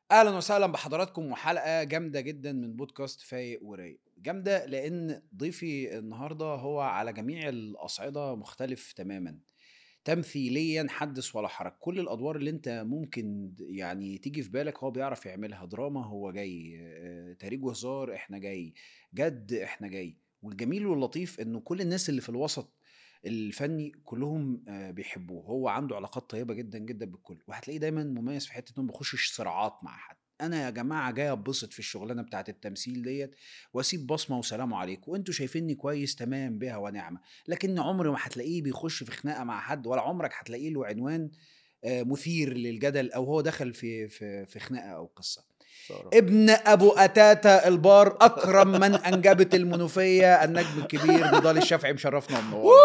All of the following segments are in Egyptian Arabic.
اهلا وسهلا بحضراتكم وحلقه جامده جدا من بودكاست فايق ورايق جامده لان ضيفي النهارده هو على جميع الاصعده مختلف تماما تمثيليا حدث ولا حرج كل الادوار اللي انت ممكن يعني تيجي في بالك هو بيعرف يعملها دراما هو جاي آه، تهريج وهزار احنا جاي جد احنا جاي والجميل واللطيف انه كل الناس اللي في الوسط الفني كلهم آه، بيحبوه هو عنده علاقات طيبه جدا جدا بالكل وهتلاقيه دايما مميز في حته انه ما بيخشش صراعات مع حد انا يا جماعه جاي اتبسط في الشغلانه بتاعه التمثيل ديت واسيب بصمه وسلام عليكم وانتوا شايفيني كويس تمام بها ونعمه لكن عمري ما هتلاقيه بيخش في خناقه مع حد ولا عمرك هتلاقيه له عنوان آه، مثير للجدل او هو دخل في في في خناقه او قصه ابن ابو اتاتا البار اكرم من انجبت المنوفيه النجم الكبير نضال الشافعي مشرفنا ومنورنا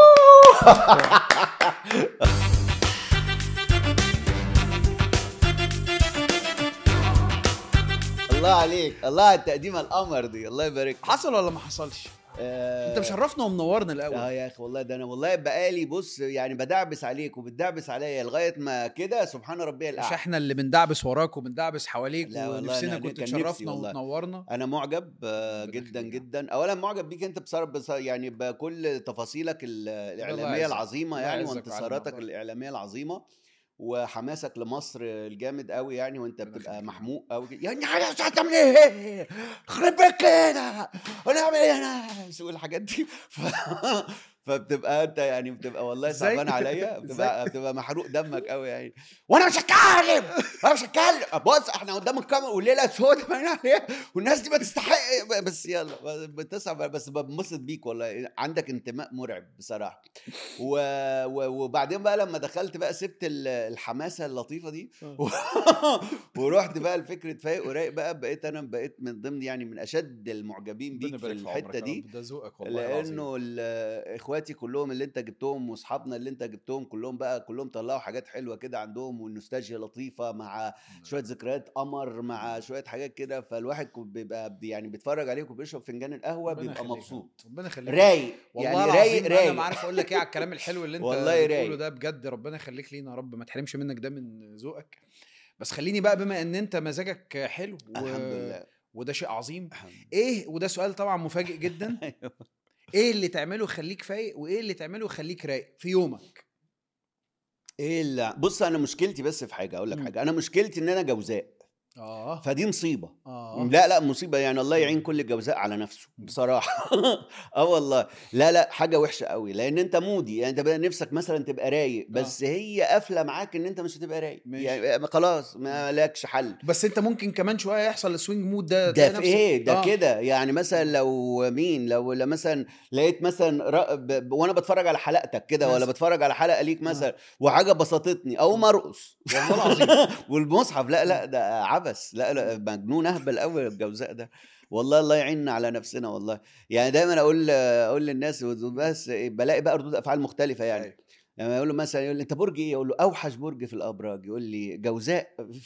الله عليك الله على التقديمه القمر دي الله يبارك فيك. حصل ولا ما حصلش آه، انت مشرفنا ومنورنا اه الاول يا اخي والله ده انا والله بقالي بص يعني بدعبس عليك وبتدعبس عليا لغايه ما كده سبحان ربي مش الاعلى احنا اللي بندعبس وراك وبندعبس حواليك لا والله ونفسنا أنا كنت كان نفسي تشرفنا والله. وتنورنا انا معجب آه، ربنا جدا يخليك. جدا اولا معجب بيك انت بصراحه بص- يعني بكل تفاصيلك ال- الاعلاميه يعزك. العظيمه الله يعني يعزك ويعلمك وانتصاراتك والله. الاعلاميه العظيمه وحماسك لمصر الجامد قوي يعني وانت ربنا بتبقى يخليك. محموق قوي يعني حاجه مش هتعمل ايه خرب بيت كده ونعمل ايه يا ناس والحاجات دي ف... فبتبقى انت يعني بتبقى والله إزاي؟ صعبان عليا إزاي؟ بتبقى بتبقى محروق دمك قوي يعني وانا مش هتكلم انا مش هتكلم بص احنا قدام الكاميرا والليله سودة باين عليها والناس دي ما تستحق بس يلا بتصعب بس بنبسط بيك والله عندك انتماء مرعب بصراحه و... و... وبعدين بقى لما دخلت بقى سبت ال- الحماسه اللطيفه دي و... ورحت بقى لفكره فايق ورايق بقى بقيت انا بقيت من ضمن يعني من اشد المعجبين ربنا بيك في يبارك عمرك الحته يا دي رب، ده ذوقك والله العظيم. لانه ال- اخواتي كلهم اللي انت جبتهم واصحابنا اللي انت جبتهم كلهم بقى كلهم طلعوا حاجات حلوه كده عندهم والنوستالجيا لطيفه مع شويه ذكريات قمر مع شويه حاجات كده فالواحد كو- بيبقى بي- يعني بيتفرج عليك وبيشرب فنجان القهوه ربنا بيبقى يخليك يا رب. مبسوط ربنا يخليك رايق والله يعني العظيم رايق انا رايق ما عارف اقول لك ايه على الكلام الحلو اللي انت والله بتقوله رايق. ده بجد ربنا يخليك لينا يا رب ما تحرمش منك ده من ذوقك بس خليني بقى بما ان انت مزاجك حلو و... الحمد لله وده شيء عظيم الحمد لله. ايه وده سؤال طبعا مفاجئ جدا ايه اللي تعمله يخليك فايق وايه اللي تعمله يخليك رايق في يومك ايه اللي بص انا مشكلتي بس في حاجه اقول لك مم. حاجه انا مشكلتي ان انا جوزاء اه فدي مصيبه اه لا لا مصيبه يعني الله يعين كل الجوزاء على نفسه بصراحه اه والله لا لا حاجه وحشه قوي لان انت مودي يعني انت بقى نفسك مثلا تبقى رايق بس هي قافله معاك ان انت مش هتبقى رايق ماشي. يعني خلاص ما لكش حل بس انت ممكن كمان شويه يحصل السوينج مود ده ده تلاقي في نفسك- ايه ده آه. كده يعني مثلا لو مين لو لو مثلا لقيت مثلا ر- ب- ب- وانا بتفرج على حلقتك كده ولا مثلا. بتفرج على حلقه ليك مثلا وحاجه بسطتني او مرقص والله العظيم والمصحف لا لا ده عبث لا لا مجنون اهبل قوي الجوزاء ده والله الله يعيننا على نفسنا والله يعني دايما اقول اقول للناس بس بلاقي بقى ردود افعال مختلفه يعني أيوة. يعني يقول له مثلا يقول لي انت برج ايه؟ اقول له اوحش برج في الابراج يقول لي جوزاء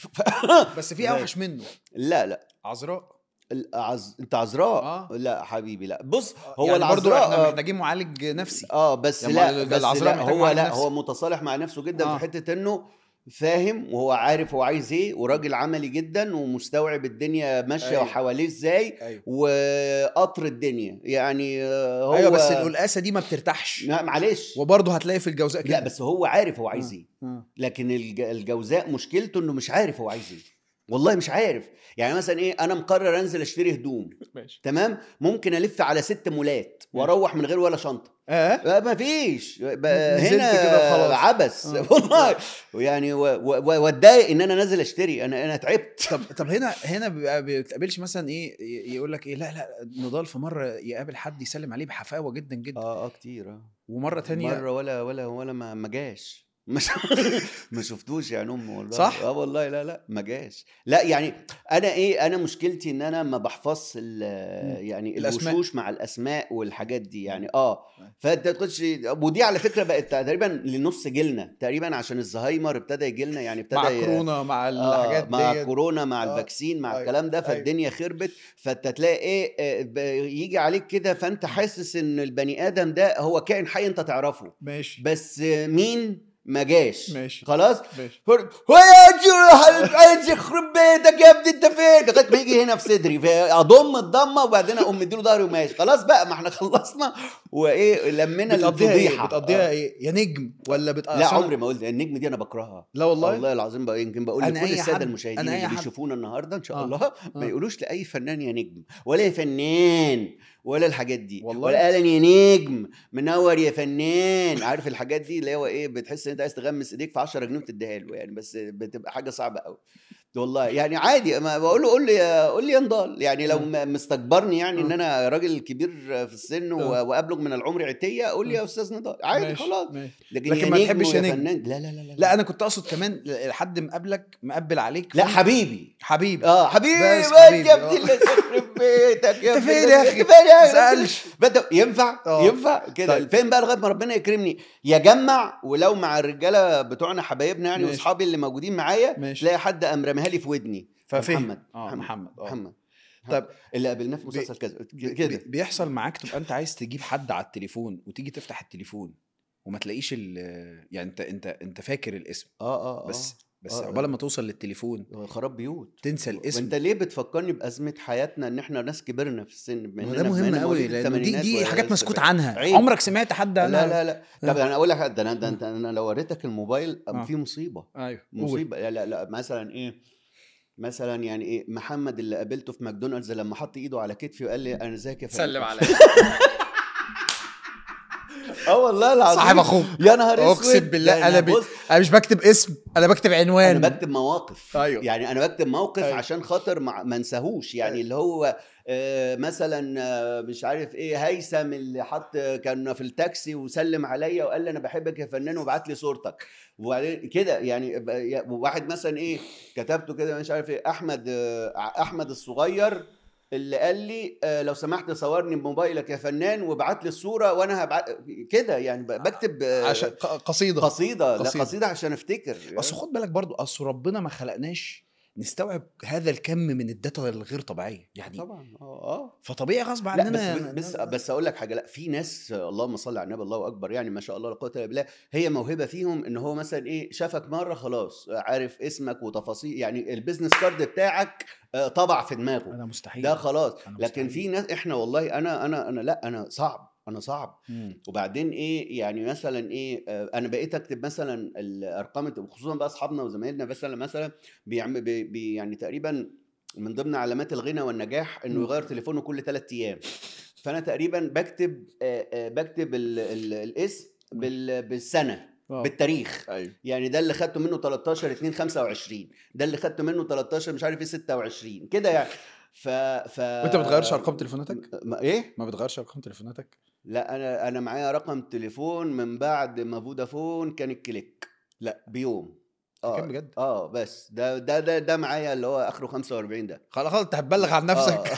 بس في اوحش منه لا لا عذراء العز... انت عذراء آه. لا حبيبي لا بص هو يعني برضو العذراء احنا آه، محتاجين معالج نفسي اه بس يعني لا ده بس العذراء لا محتاج هو معالج لا نفسي. هو متصالح مع نفسه جدا آه. في حته انه فاهم وهو عارف هو عايز ايه وراجل عملي جدا ومستوعب الدنيا ماشيه أيوة. وحواليه ازاي ايوه وقطر الدنيا يعني آه، هو ايوه بس القلقاسه دي ما بترتاحش لا، معلش وبرضه هتلاقي في الجوزاء كده لا بس هو عارف هو عايز آه. ايه آه. لكن الج- الجوزاء مشكلته انه مش عارف هو عايز ايه والله مش عارف يعني مثلا ايه انا مقرر انزل اشتري هدوم ماشي تمام ممكن الف على ست مولات واروح من غير ولا شنطه اه لا ما فيش ب- نزلت هنا كده وخلاص. عبس آه. والله يعني و- و- و- واتضايق ان انا نازل اشتري انا انا تعبت طب طب هنا هنا بيبقى بتقابلش مثلا ايه ي- يقول لك ايه لا لا نضال في مره يقابل حد يسلم عليه بحفاوه جدا جدا اه اه كتير اه ومره تانية مره ولا ولا ولا ما ما جاش مش ما شفتوش يعني امه والله صح؟ اه والله لا لا ما جاش لا يعني انا ايه انا مشكلتي ان انا ما بحفظش ال- يعني الأسماء. الوشوش مع الاسماء والحاجات دي يعني اه فانت تخش ودي على فكره بقت تقريبا لنص جيلنا تقريبا عشان الزهايمر ابتدى يجي لنا يعني ابتدى مع ي- كورونا مع آه الحاجات مع دي كورونا مع آه، الفاكسين مع أيوة، الكلام ده أيوة. فالدنيا خربت فانت تلاقي ايه آه، ب- يجي عليك كده فانت حاسس ان البني ادم ده هو كائن حي انت تعرفه ماشي بس مين ما جاش ماشي. خلاص ماشي هو يا انت يخرب بيتك يا ابني انت فين لغايه ما يجي هنا في صدري فاضم الضمه وبعدين اقوم مديله ظهري وماشي خلاص بقى ما احنا خلصنا وايه لمينا بتقضيها ايه الفضيحه بتقضيها آه. ايه يا نجم ولا بت... لا أصل أنا- عمري ما قلت النجم دي انا بكرهها لا والله, والله العظيم بقى يمكن بقول أنا لكل أي الساده حد- المشاهدين أنا أي اللي حد- بيشوفونا النهارده ان شاء آه. الله ما آه. يقولوش لاي فنان يا نجم ولا يا فنان ولا الحاجات دي والله. ولا قال يا نجم منور يا فنان عارف الحاجات دي اللي هو ايه بتحس ان انت عايز تغمس ايديك في 10 جنيه وتديها له يعني بس بتبقى حاجه صعبه قوي والله يعني عادي ما بقول له قول لي يا قول لي يا نضال يعني لو آه. م- مستكبرني يعني ان آه. انا راجل كبير في السن و- آه. وابلغ من العمر عتيه قول لي آه. يا استاذ نضال عادي ماشي، خلاص ماشي. لكن, لكن يا ما نجم تحبش ويا يا نجم. فنان لا لا لا لا, لا انا كنت اقصد كمان لحد مقابلك مقبل عليك لا فن- حبيبي حبيبي اه حبيبي بس بس حبيبي، يا آه. ابني اللي يخرب بيتك يا انت ابني فين يا اخي انت فين يا ما أخي؟ تسالش بدأ ينفع آه. ينفع كده طيب. فين بقى لغايه ما ربنا يكرمني يجمع ولو مع الرجاله بتوعنا حبايبنا يعني ماشي. واصحابي اللي موجودين معايا ماشي. تلاقي حد قام رميها لي في ودني ففهم محمد اه محمد اه محمد طب اللي قابلناه في مسلسل كذا كده بي- بيحصل معاك تبقى انت عايز تجيب حد على التليفون وتيجي تفتح التليفون وما تلاقيش ال يعني انت انت انت فاكر الاسم اه اه آه. بس بس آه، عقبال آه. ما توصل للتليفون خراب بيوت تنسى الاسم وانت ليه بتفكرني بازمه حياتنا ان احنا ناس كبرنا في السن بما ما إننا ده بما مهم إننا قوي مواليد لان دي الثمانينات دي ولا حاجات مسكوت السبعينات. عنها عيب. عمرك سمعت حد لا عنها لا لا طب انا اقول لك حاجة، ده انا ده انت انا لو وريتك الموبايل آه. في مصيبه ايوه قول. مصيبه لا لا لا مثلا ايه مثلا يعني ايه محمد اللي قابلته في ماكدونالدز لما حط ايده على كتفي وقال لي انا ازيك يا فندم سلم عليا اه والله العظيم صاحب اخوك يا نهار اسود اقسم بالله ده انا بي... بص انا مش بكتب اسم انا بكتب عنوان انا بكتب مواقف أيوه. يعني انا بكتب موقف أيوه. عشان خاطر ما ما انساهوش يعني أيوه. اللي هو آه، مثلا آه، مش عارف ايه هيثم اللي حط كان في التاكسي وسلم عليا وقال لي انا بحبك يا فنان وبعت لي صورتك وبعدين كده يعني ب- يا- واحد مثلا ايه كتبته كده مش عارف ايه احمد آه، احمد الصغير اللي قال لي آه، لو سمحت صورني بموبايلك يا فنان وابعت لي الصوره وانا هبعت كده يعني ب- بكتب آه، عشان ق- قصيده قصيده لا قصيدة. قصيده عشان افتكر بس خد بالك برضو اصل ربنا ما خلقناش نستوعب هذا الكم من الداتا الغير طبيعيه يعني طبعا اه اه فطبيعي غصب لا عننا بس بس بس اقول لك حاجه لا في ناس اللهم صل على النبي الله اكبر يعني ما شاء الله لا قوه الا بالله هي موهبه فيهم ان هو مثلا ايه شافك مره خلاص عارف اسمك وتفاصيل يعني البيزنس كارد بتاعك آه، طبع في دماغه انا مستحيل ده خلاص أنا لكن مستحيل. في ناس احنا والله انا انا انا لا انا صعب انا صعب مم. وبعدين ايه يعني مثلا ايه آه، انا بقيت اكتب مثلا الارقام خصوصا بقى اصحابنا وزمايلنا مثلا مثلا بيعمل بي بي يعني تقريبا من ضمن علامات الغنى والنجاح انه مم. يغير تليفونه كل ثلاث ايام فانا تقريبا بكتب آه، آه، بكتب ال ال الاسم مم. بال بالسنه آه. بالتاريخ ايوه يعني ده اللي خدته منه 13 2 25 ده اللي خدته منه 13 مش عارف ايه 26 كده يعني ف ف وانت ما بتغيرش ارقام تليفوناتك ما ايه ما بتغيرش ارقام تليفوناتك لا انا انا معايا رقم تليفون من بعد ما فودافون كان الكليك لا. بيوم كان بجد اه بس ده ده ده, ده معايا اللي هو اخره 45 ده خلاص خلاص انت هتبلغ عن نفسك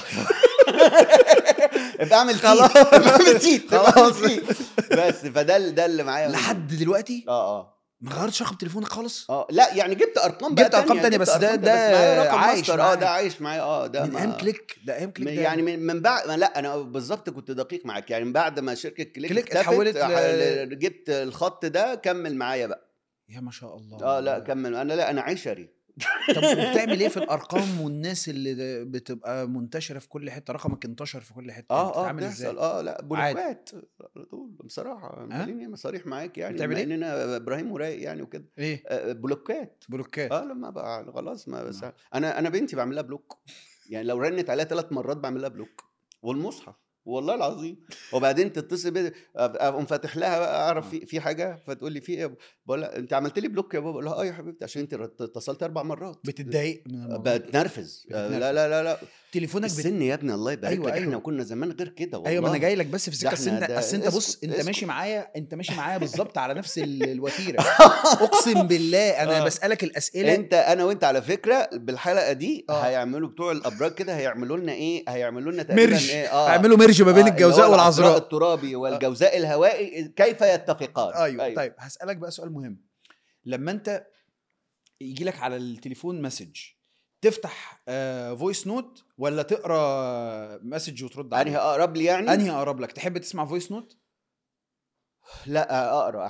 آه. ابقى اعمل خلاص. تيت ابقى اعمل تيت ابقى اعمل خلاص. تيت. بس فده ال- ده اللي معايا لحد دلوقتي اه اه ما غيرتش رقم تليفونك خالص اه لا يعني جبت ارقام بقى جبت أرقام تانية، جبت بس ده- أرقام ده معايا رقم عايش ماستر. اه معايا. ده عايش معايا اه ده من ما- ايام كليك ده ايام كليك ده يعني من, من بعد ما لا انا بالظبط كنت دقيق معاك يعني من بعد ما شركه كليك, كليك اختفت، اتحولت ل- ح- جبت الخط ده كمل معايا بقى يا ما شاء الله اه لا كمل انا لا انا عشري طب وبتعمل ايه في الارقام والناس اللي بتبقى منتشره في كل حته رقمك انتشر في كل حته اه اه بتتعامل ازاي بتحصل اه لا بلوكات على طول بصراحه ها؟ خليني صريح معاك يعني بتعمل بما إيه؟ اننا ابراهيم ورايق يعني وكده ايه آه بلوكات بلوكات اه لما بقى خلاص ما بس نعم. انا انا بنتي بعمل لها بلوك يعني لو رنت عليها ثلاث مرات بعمل لها بلوك والمصحف والله العظيم وبعدين تتصل بي اقوم فاتح لها بقى اعرف في في حاجه فتقول لي في ايه بقول لها انت عملت لي بلوك يا بابا بقول لها اه يا حبيبتي عشان انت رت- اتصلت اربع مرات بتتضايق من الموضوع بتنرفز آه، بتتنرفز. لا لا لا لا تليفونك بت... السن يا ابني الله يبارك أيوة، لك احنا أيوة. كنا زمان غير كده والله ايوه ما انا جاي لك بس في ده سكه اصل إحنا انت ده- اصل انت بص اسكت، انت اسكت. ماشي معايا انت ماشي معايا بالظبط على نفس ال- الوتيره اقسم بالله انا آه. بسالك الاسئله انت انا وانت على فكره بالحلقه دي آه. هيعملوا بتوع الابراج كده هيعملوا لنا ايه هيعملوا لنا تقريبا مرج. ايه اه اعملوا مرج ما بين آه، الجوزاء اللي هو العذراء والعذراء الترابي والجوزاء الهوائي كيف يتفقان ايوه, أيوة. طيب هسالك بقى سؤال مهم لما انت يجي لك على التليفون مسج تفتح فويس نوت ولا تقرا مسج وترد انهي عليه اقرب لي يعني انهي اقرب لك تحب تسمع فويس نوت لا اقرا احسن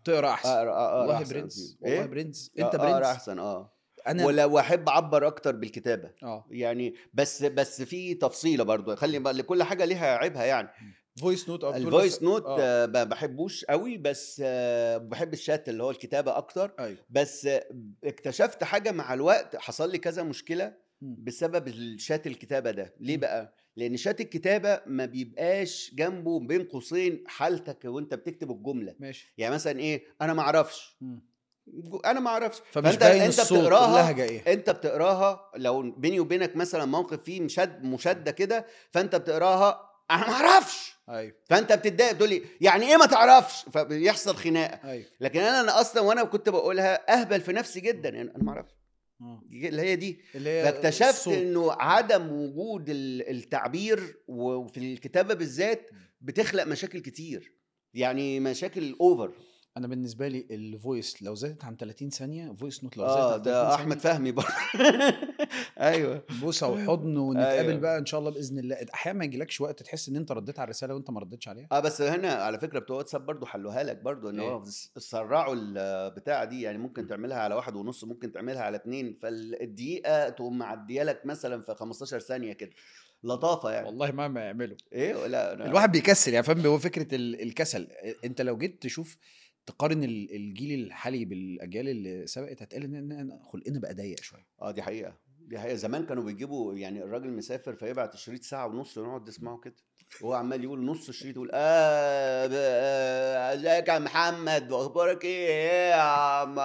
تقرا احسن اقرا اقرا والله أحسن برنس فيه. والله ايه برنس آه، انت اقرا برنس احسن اه انا ولا واحب اعبر اكتر بالكتابه اه يعني بس بس في تفصيله برضو خلي بقى لكل حاجه ليها عيبها يعني فويس نوت الفويس نوت آه. آه. ما بحبوش قوي بس آه بحب الشات اللي هو الكتابه اكتر ايوه بس آه، اكتشفت حاجه مع الوقت حصل لي كذا مشكله مم. بسبب الشات الكتابه ده ليه مم. بقى لان شات الكتابه ما بيبقاش جنبه بين قوسين حالتك وانت بتكتب الجمله ماشي يعني مثلا ايه انا ما اعرفش مم. جو- انا ما اعرفش فمش فأنت- باين أنت الصوت بتقراها- اللهجه ايه انت بتقراها لو بيني وبينك مثلا موقف فيه مشد مشاده كده فانت بتقراها انا ما اعرفش ايوه فانت بتتضايق تقول لي يعني ايه ما تعرفش فبيحصل خناقه ايوه لكن انا انا اصلا وانا كنت بقولها اهبل في نفسي جدا يعني انا ما اعرفش آه. دي- اللي هي دي اللي هي فاكتشفت الصوت. انه عدم وجود ال- التعبير وفي الكتابه بالذات بتخلق مشاكل كتير يعني مشاكل اوفر انا بالنسبه لي الفويس لو زادت عن 30 ثانيه فويس نوت لو زادت اه عن 30 ده احمد ثانية، فهمي برضه ايوه بوسه وحضن ونتقابل أيوة. بقى ان شاء الله باذن الله احيانا ما يجيلكش وقت تحس ان انت رديت على الرساله وانت ما ردتش عليها اه بس هنا على فكره بتوع واتساب برضه حلوها لك برضه ان إيه؟ هو س- سرعوا البتاعه دي يعني ممكن تعملها على واحد ونص ممكن تعملها على اتنين فالدقيقه تقوم معديه لك مثلا في 15 ثانيه كده لطافه يعني والله ما ما يعملوا ايه لا أنا- الواحد بيكسل يعني فاهم هو فكره ال- الكسل انت لو جيت تشوف تقارن ال- الجيل الحالي بالاجيال اللي سبقت هتقال ان إن خلقنا بقى ضيق شويه اه دي حقيقه دي حقيقه زمان كانوا بيجيبوا يعني الراجل مسافر فيبعت الشريط ساعه ونص ونقعد نسمعه كده وهو عمال يقول نص الشريط يقول اه ب- آه، ازيك يا محمد اخبارك ايه يا عم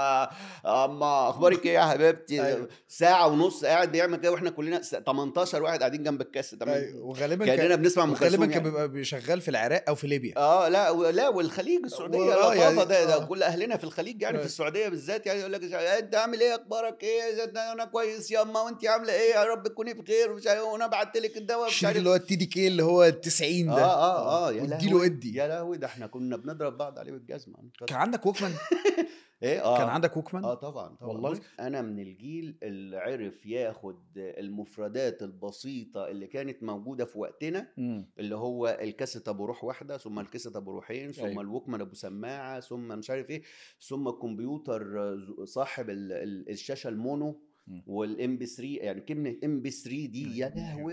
اما اخبارك ايه يا حبيبتي أيوة. ساعه ونص قاعد بيعمل كده واحنا كلنا س- 18 واحد قاعدين جنب الكاسيت أيوة. وغالبا كاننا كان بنسمع ام وغالبا كلثوم كان يعني. بيبقى شغال في العراق او في ليبيا اه لا و- لا والخليج السعوديه و- آه، لطافه يعني- ده, ده آه. كل اهلنا في الخليج يعني آه. في السعوديه بالذات يعني يقول لك انت عامل ايه اخبارك ايه زي ده انا كويس يا اما وانت عامله ايه يا رب تكوني بخير ومش عارف وانا بعت لك الدواء مش الشريط عارف اللي هو التي دي كي اللي هو ال 90 ده اه اه اه يا واديله لهوي ادي يا لهوي ده احنا كنا بنضرب بعض عليه بالجزمه كان عندك ووكمان ايه اه كان عندك ووكمان اه طبعا طبعا والله؟ بص، انا من الجيل اللي عرف ياخد المفردات البسيطه اللي كانت موجوده في وقتنا مم. اللي هو الكاسيت ابو روح واحده ثم الكاسيت ابو روحين ثم أيوة. الوكمان ابو سماعه ثم مش عارف ايه ثم الكمبيوتر ز- صاحب ال- ال- الشاشه المونو مم. والام بي 3 يعني كلمه ام بي 3 دي يا لهوي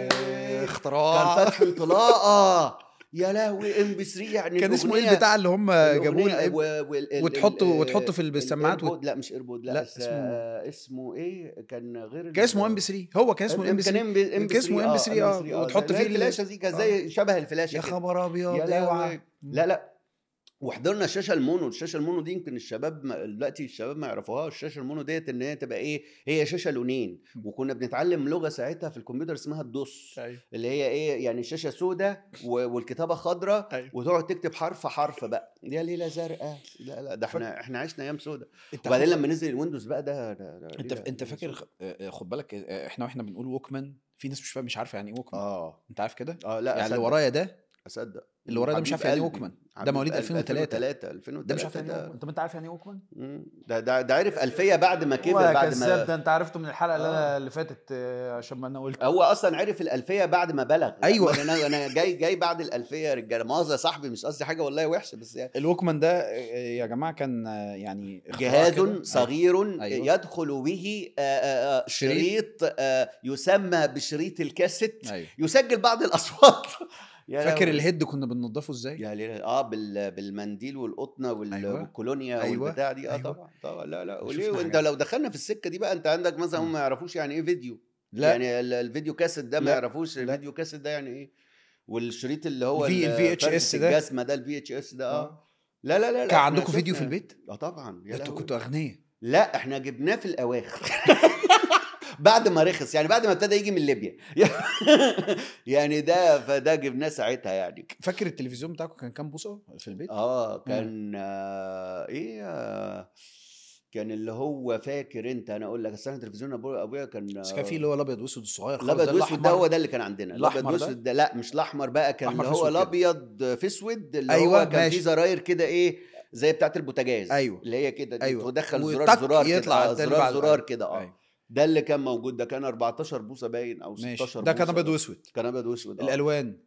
يا اختراع كان فتح انطلاقه يا لهوي ام بي 3 يعني كان اسمه ايه الأغنية- البتاع اللي هم جابوه الأغنية الإب- و- وال- ال- وتحط- ال- وتحط في ال- السماعات وت- الإيربود- لا مش ايربود لا, لا، بس اسمه- آه، اسمه ايه كان غير كان اسمه ام بي 3 هو كان اسمه ام بي كان 3 ام بي ام كان اسمه MP3 آه، وتحط زي فيه ال- الفلاشه دي كان زي شبه الفلاشه يا كده. خبر ابيض يا اوعى لهوي لا لا وحضرنا الشاشه المونو الشاشه المونو دي يمكن الشباب ما دلوقتي الشباب ما يعرفوهاش الشاشه المونو ديت ان هي تبقى ايه هي شاشه لونين م. وكنا بنتعلم لغه ساعتها في الكمبيوتر اسمها الدوس ايوه اللي هي ايه يعني الشاشه سوداء والكتابه خضراء ايوه وتقعد تكتب حرف حرف بقى يا ليله زرقاء لا لا ده احنا احنا عشنا ايام سوداء انت وبعدين خد- لما نزل الويندوز بقى ده, ده, ده انت ليلة- انت ليلة فاكر سوداء. خ- آه، خد بالك آه، احنا واحنا بنقول ووكمان في ناس مش فاهم مش عارفه يعني ايه ووكمان اه انت عارف كده اه لا يعني اللي أصدق. ورايا ده اصدق اللي ورايا ده مش حبيب عارف يعني ايه قلبي. ووكمان ده حبيب مواليد قلبي. 2003 2003 2003 ده مش عارف يعني ايه ده- ووكمان انت ما انت عارف يعني ايه ووكمان مم. ده ده ده عرف الفيه بعد ما كبر بعد ما ده انت عرفته من الحلقه اللي أنا- اللي فاتت عشان ما انا قلت هو اصلا عرف الالفيه بعد ما بلغ أيوة. انا انا جاي جاي بعد الالفيه يا رجاله مؤاخذه يا صاحبي مش قصدي حاجه والله وحشه بس يعني الوكمان ده آه، يا جماعه كان آه، يعني اختراع جهاز كده. صغير أيوة. يدخل به آه، آه، آه، شريط. شريط آه، يسمى بشريط الكاسيت ايوه يسجل بعض الاصوات يا فاكر لهوي. الهيد كنا بننضفه ازاي يا ليلى اه بال... بالمنديل والقطنه وال... أيوة. والكولونيا أيوة. والبتاع دي اه أيوة. طبعا طبعا لا لا شفنا وليه وانت حاجات. لو دخلنا في السكه دي بقى انت عندك مثلا هم مم. ما يعرفوش يعني ايه فيديو لا يعني ال- الفيديو كاسيت ده ما لا. يعرفوش لا. الفيديو كاسيت ده يعني ايه والشريط اللي هو الفي- ال- ال VHS فرزة ده. الجسمه ده الفي اتش اس ده اه آه. لا لا لا, لا كان إحنا عندكم فيديو في شفنا- البيت اه طبعا يا ده انتوا لهوي. كنتوا اغنياء لا احنا جبناه في الاواخر بعد ما رخص يعني بعد ما ابتدى يجي من ليبيا يعني ده فده جبناه ساعتها يعني فاكر التلفزيون بتاعكم كان كام بوصه في البيت اه كان آه ايه آه كان اللي هو فاكر انت انا اقول لك اصل انا تلفزيون ابويا ابويا كان بس كان في اللي هو الابيض واسود الصغير خالص الابيض ده واسود ده الأحمر. هو ده اللي كان عندنا الابيض الأحمر ده؟ واسود ده لا مش الاحمر بقى كان أحمر اللي في هو أسود كده. الابيض في اسود اللي أيوة، هو كان ماشي. فيه زراير كده ايه زي بتاعه البوتاجاز أيوة. اللي هي كده دي أيوة. تدخل زرار وتك زرار كده يطلع آه التاني زرار بعد- زرار كده اه أيوة. ده اللي كان موجود ده كان 14 بوصه باين او 16 ماشي ده كان بوصة. ابيض واسود كان ابيض واسود آه. الالوان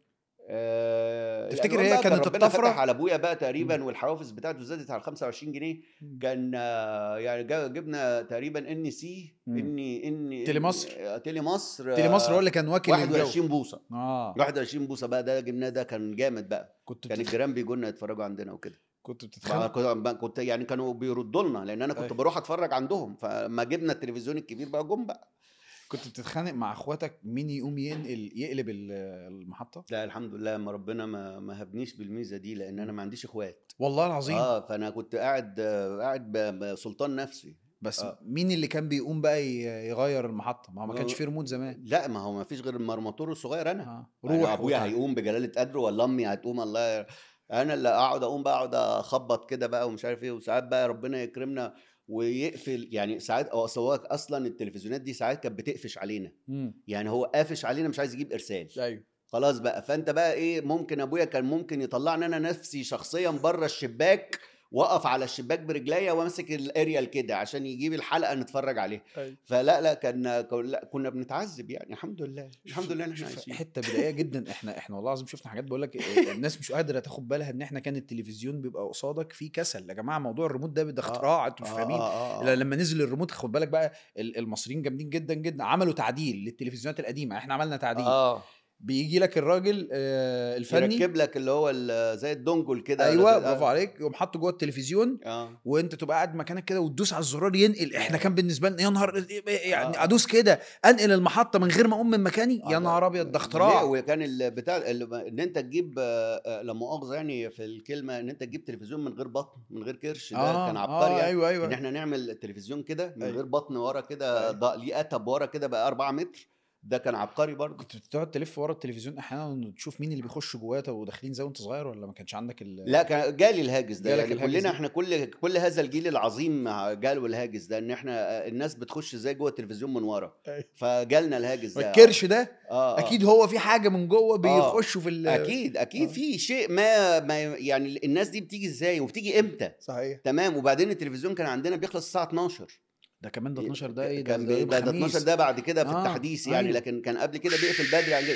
آه تفتكر الألوان هي بقى كان كانت ربنا الطفرة؟ فتح على ابويا بقى تقريبا والحوافز بتاعته زادت على 25 جنيه كان آه، يعني جا- جبنا تقريبا ان سي مم. اني اني تيلي مصر؟ آه، تيلي مصر تيلي مصر هو اللي كان واكل الجو 21 بوصه اه 21 بوصه بقى ده جبناه ده كان جامد بقى كنت كان بتتخ... الجيران بيجوا لنا يتفرجوا عندنا وكده كنت بقى بتتخانق كنت كنت يعني كانوا بيردوا لنا لان انا كنت أيوة. بروح اتفرج عندهم فما جبنا التلفزيون الكبير بقى جم بقى كنت بتتخانق مع اخواتك مين يقوم ينقل يقلب ال- المحطه لا الحمد لله ما ربنا ما ما هبنيش بالميزه دي لان انا ما عنديش اخوات والله العظيم اه فانا كنت قاعد آه، قاعد ب- بسلطان نفسي بس آه. مين اللي كان بيقوم بقى ي- يغير المحطه ما هو ما كانش فيه ريموت زمان لا ما هو ما فيش غير المرمطور الصغير انا آه. روح روح ابويا وتعال. هيقوم بجلاله قدره ولا امي هتقوم الله ي- انا اللي اقعد اقوم بقى اقعد اخبط كده بقى ومش عارف ايه وساعات بقى ربنا يكرمنا ويقفل يعني ساعات هو أصل هو اصلا التلفزيونات دي ساعات كانت بتقفش علينا مم. يعني هو قافش علينا مش عايز يجيب ارسال ايوه خلاص بقى فانت بقى ايه ممكن ابويا كان ممكن يطلعني انا نفسي شخصيا بره الشباك واقف على الشباك برجليا وامسك الاريال كده عشان يجيب الحلقه نتفرج عليها أيوة. فلا لا كان كان- لا كنا بنتعذب يعني الحمد لله الحمد لله ان احنا شوف عايشين حته بدائيه جدا احنا احنا والله العظيم شفنا حاجات بقول لك الناس مش قادره تاخد بالها ان احنا كان التلفزيون بيبقى قصادك فيه كسل يا جماعه موضوع الريموت ده ده اختراع انتوا مش فاهمين آه لا، لما نزل الريموت خد بالك بقى ال- المصريين جامدين جدا جدا عملوا تعديل للتلفزيونات القديمه احنا عملنا تعديل اه بيجي لك الراجل آه، الفني يركب لك اللي هو ال- زي الدونجل كده ايوه آه. برافو عليك يقوم حاطه جوه التلفزيون اه وانت تبقى قاعد مكانك كده وتدوس على الزرار ينقل احنا كان بالنسبه لنا يا نهار يعني آه. ادوس كده انقل المحطه من غير ما اقوم من مكاني آه، يا لا. نهار ابيض ده ليه؟ اختراع وكان البتاع ال- ان انت تجيب آه، آه، لا مؤاخذه يعني في الكلمه ان انت تجيب تلفزيون من غير بطن من غير كرش ده اه كان عبقري اه يعني. ايوه ان ايوه احنا نعمل التلفزيون كده من أيوة. غير بطن ورا كده أيوة. ض- ليه اتب ورا كده بقى 4 متر ده كان عبقري برضه كنت بتقعد تلف ورا التلفزيون احيانا وتشوف مين اللي بيخش جواه وداخلين زي وانت صغير ولا ما كانش عندك ال لا كان جالي الهاجس ده جالك يعني الهاجس كلنا ده؟ احنا كل كل هذا الجيل العظيم جاله الهاجس ده ان احنا آه، الناس بتخش ازاي جوه التلفزيون من ورا أيوة. فجالنا الهاجس ده الكرش ده آه آه. اكيد هو في حاجه من جوه بيخشوا في ال اكيد اكيد آه. في شيء ما, ما يعني الناس دي بتيجي ازاي وبتيجي امتى صحيح تمام وبعدين التلفزيون كان عندنا بيخلص الساعه 12 ده كمان ده 12 ده ايه ده كان ده بي- يوم ده, ده 12 خميس. ده بعد كده في آه، التحديث يعني أيوة. لكن كان قبل كده بيقفل بدري عن كده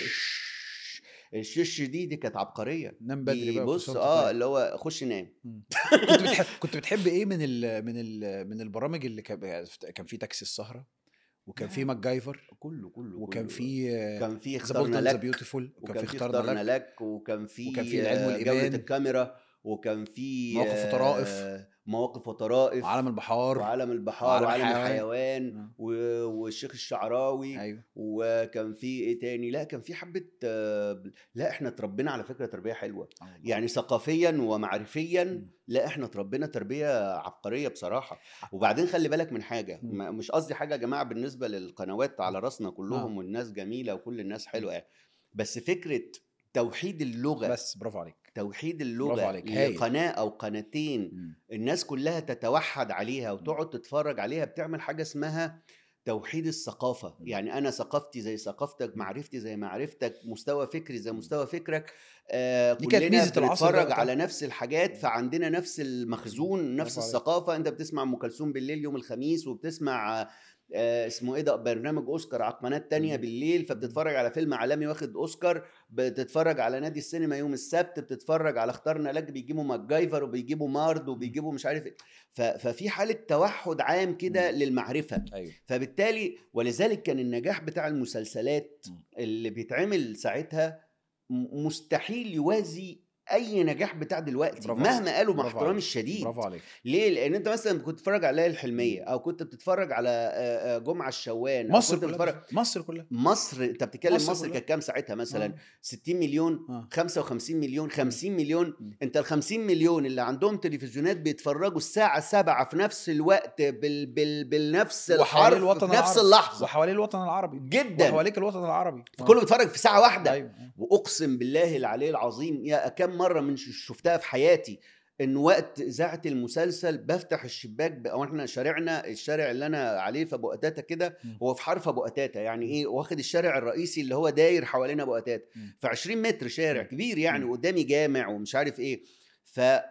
الشش دي دي كانت عبقريه نام بدري دي بقى بص وكل سنة وأنت اه طيب. اللي هو خش نام كنت بتحب كنت بتحب ايه من ال من ال من البرامج اللي كان كان في تاكسي السهره وكان في لا. ماجايفر كله كله وكان كله. في كان في ذا اخترنا بولتن ذا لك بيوتيفول وكان وكان في في اخترنا لك لك وكان في وكان في العلم آه، والإيمان. جودة الكاميرا وكان في مواقف آه، وطرائف. مواقف وطرائف وعالم البحار وعالم البحار وعالم وعالم الحيوان. الحيوان آه. و- والشيخ الشعراوي ايوه وكان في ايه تاني لا كان في حبه آه، لا احنا اتربينا على فكره تربيه حلوه آه والله. يعني ثقافيا ومعرفيا مم. لا احنا اتربينا تربيه عبقريه بصراحه وبعدين خلي بالك من حاجه مم. ما- مش قصدي حاجه يا جماعه بالنسبه للقنوات على راسنا كلهم والناس جميله وكل الناس حلوه يعني. بس فكره توحيد اللغه بس برافو عليك توحيد برافو اللغه عليك، هايل. لقناه او قناتين مم. الناس كلها تتوحد عليها وتقعد تتفرج عليها بتعمل حاجه اسمها توحيد الثقافه مم. يعني انا ثقافتي زي ثقافتك معرفتي زي معرفتك مستوى فكري زي مستوى فكرك آه دي كانت كلنا ميزة العصر ده بنتفرج وقتها. على نفس الحاجات فعندنا نفس المخزون نفس برافو عليك. الثقافه انت بتسمع ام كلثوم بالليل يوم الخميس وبتسمع آه اسمه ايه ده برنامج اوسكار على قناه تانية مم. بالليل فبتتفرج على فيلم عالمي واخد اوسكار بتتفرج على نادي السينما يوم السبت بتتفرج على اخترنا لك بيجيبوا ماجايفر وبيجيبوا مارد وبيجيبوا مش عارف ايه ف- ففي حاله توحد عام كده مم. للمعرفه ايوه فبالتالي ولذلك كان النجاح بتاع المسلسلات مم. اللي بيتعمل ساعتها م- مستحيل يوازي اي نجاح بتاع دلوقتي برافو مهما عليك. قالوا مع برافو احترامي عليك. الشديد برافو عليك ليه لان انت مثلا كنت بتتفرج على ليالي الحلميه او كنت بتتفرج على آه، آه، جمعه الشوان أو مصر كنت كلها بتتفرج بتف- مصر كلها مصر انت بتتكلم مصر مصر كلها. كانت كام ساعتها مثلا آه. 60 مليون آه. 55 مليون 50 مليون مم. انت ال 50 مليون اللي عندهم تلفزيونات بيتفرجوا الساعه 7 في نفس الوقت بال بال بالنفس وحوالين الحرف الوطن في نفس العربي. اللحظه وحوالين الوطن العربي جدا وحواليك الوطن العربي آه. كله بيتفرج في ساعه واحده ايوه واقسم بالله العلي العظيم يا كم مره من ش- شفتها في حياتي ان وقت اذاعه المسلسل بفتح الشباك ب- او احنا شارعنا الشارع اللي انا عليه في ابو قتاته كده مم. هو في حرف ابو قتاته يعني ايه واخد الشارع الرئيسي اللي هو داير حوالين ابو قتاته مم. في 20 متر شارع مم. كبير يعني مم. قدامي جامع ومش عارف ايه ف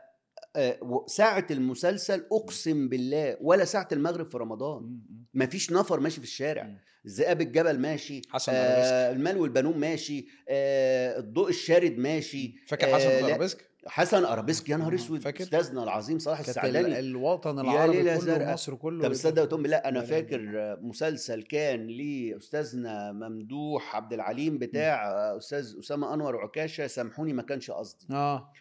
آه، و- ساعه المسلسل اقسم بالله ولا ساعه المغرب في رمضان مم. مم. مفيش نفر ماشي في الشارع مم. ذئاب الجبل ماشي حسن أرابيسك. آه المال والبنون ماشي آه الضوء الشارد ماشي فاكر حسن آه، لا، ارابيسك حسن ارابيسك يا نهار آه، اسود فاكر؟ استاذنا العظيم صلاح كانت ال- السعداني الوطن يا العربي ليلة كله زرقاء. مصر كله طب تصدق وتقوم بالله انا لا لا. فاكر مسلسل كان لاستاذنا ممدوح عبد العليم بتاع استاذ اسامه انور عكاشه سامحوني ما كانش قصدي اه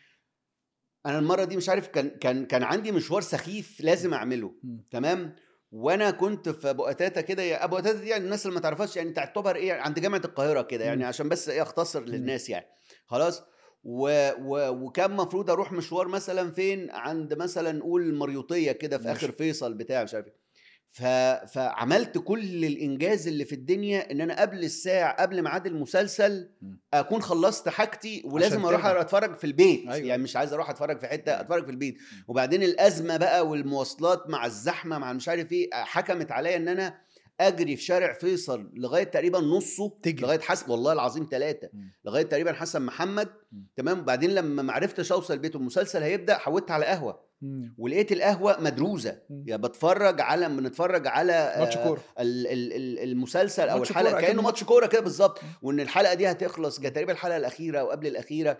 انا المره دي مش عارف كان كان كان عندي مشوار سخيف لازم اعمله مم. تمام وانا كنت في ابو قتاته كده يا- ابو قتاته دي يعني الناس اللي ما تعرفهاش يعني تعتبر ايه عند جامعه القاهره كده يعني مم. عشان بس ايه اختصر للناس يعني خلاص و... و... وكان مفروض اروح مشوار مثلا فين عند مثلا نقول المريوطيه كده في ماشي. اخر فيصل بتاع مش عارف ايه ف... فعملت كل الانجاز اللي في الدنيا ان انا قبل الساعه قبل ميعاد المسلسل مم. اكون خلصت حاجتي ولازم عشان اروح ترجع. اتفرج في البيت أيوة. أيوة. يعني مش عايز اروح اتفرج في حته اتفرج في البيت وبعدين الازمه بقى والمواصلات مع الزحمه مع مش عارف ايه حكمت عليا ان انا اجري في شارع فيصل لغايه تقريبا نصه تجري. لغايه حسن والله العظيم ثلاثه مم. لغايه تقريبا حسن محمد مم. تمام وبعدين لما ما عرفتش اوصل البيت والمسلسل هيبدا حودت على قهوه مم. ولقيت القهوه مدروسه مم. يا بتفرج على بنتفرج على ماتش آه، كوره ال- ال- ال- المسلسل او ماتش الحلقه كورة، كانه أكنه ماتش ماتش كوره كده بالظبط وان الحلقه دي هتخلص كانت تقريبا الحلقه الاخيره او قبل الاخيره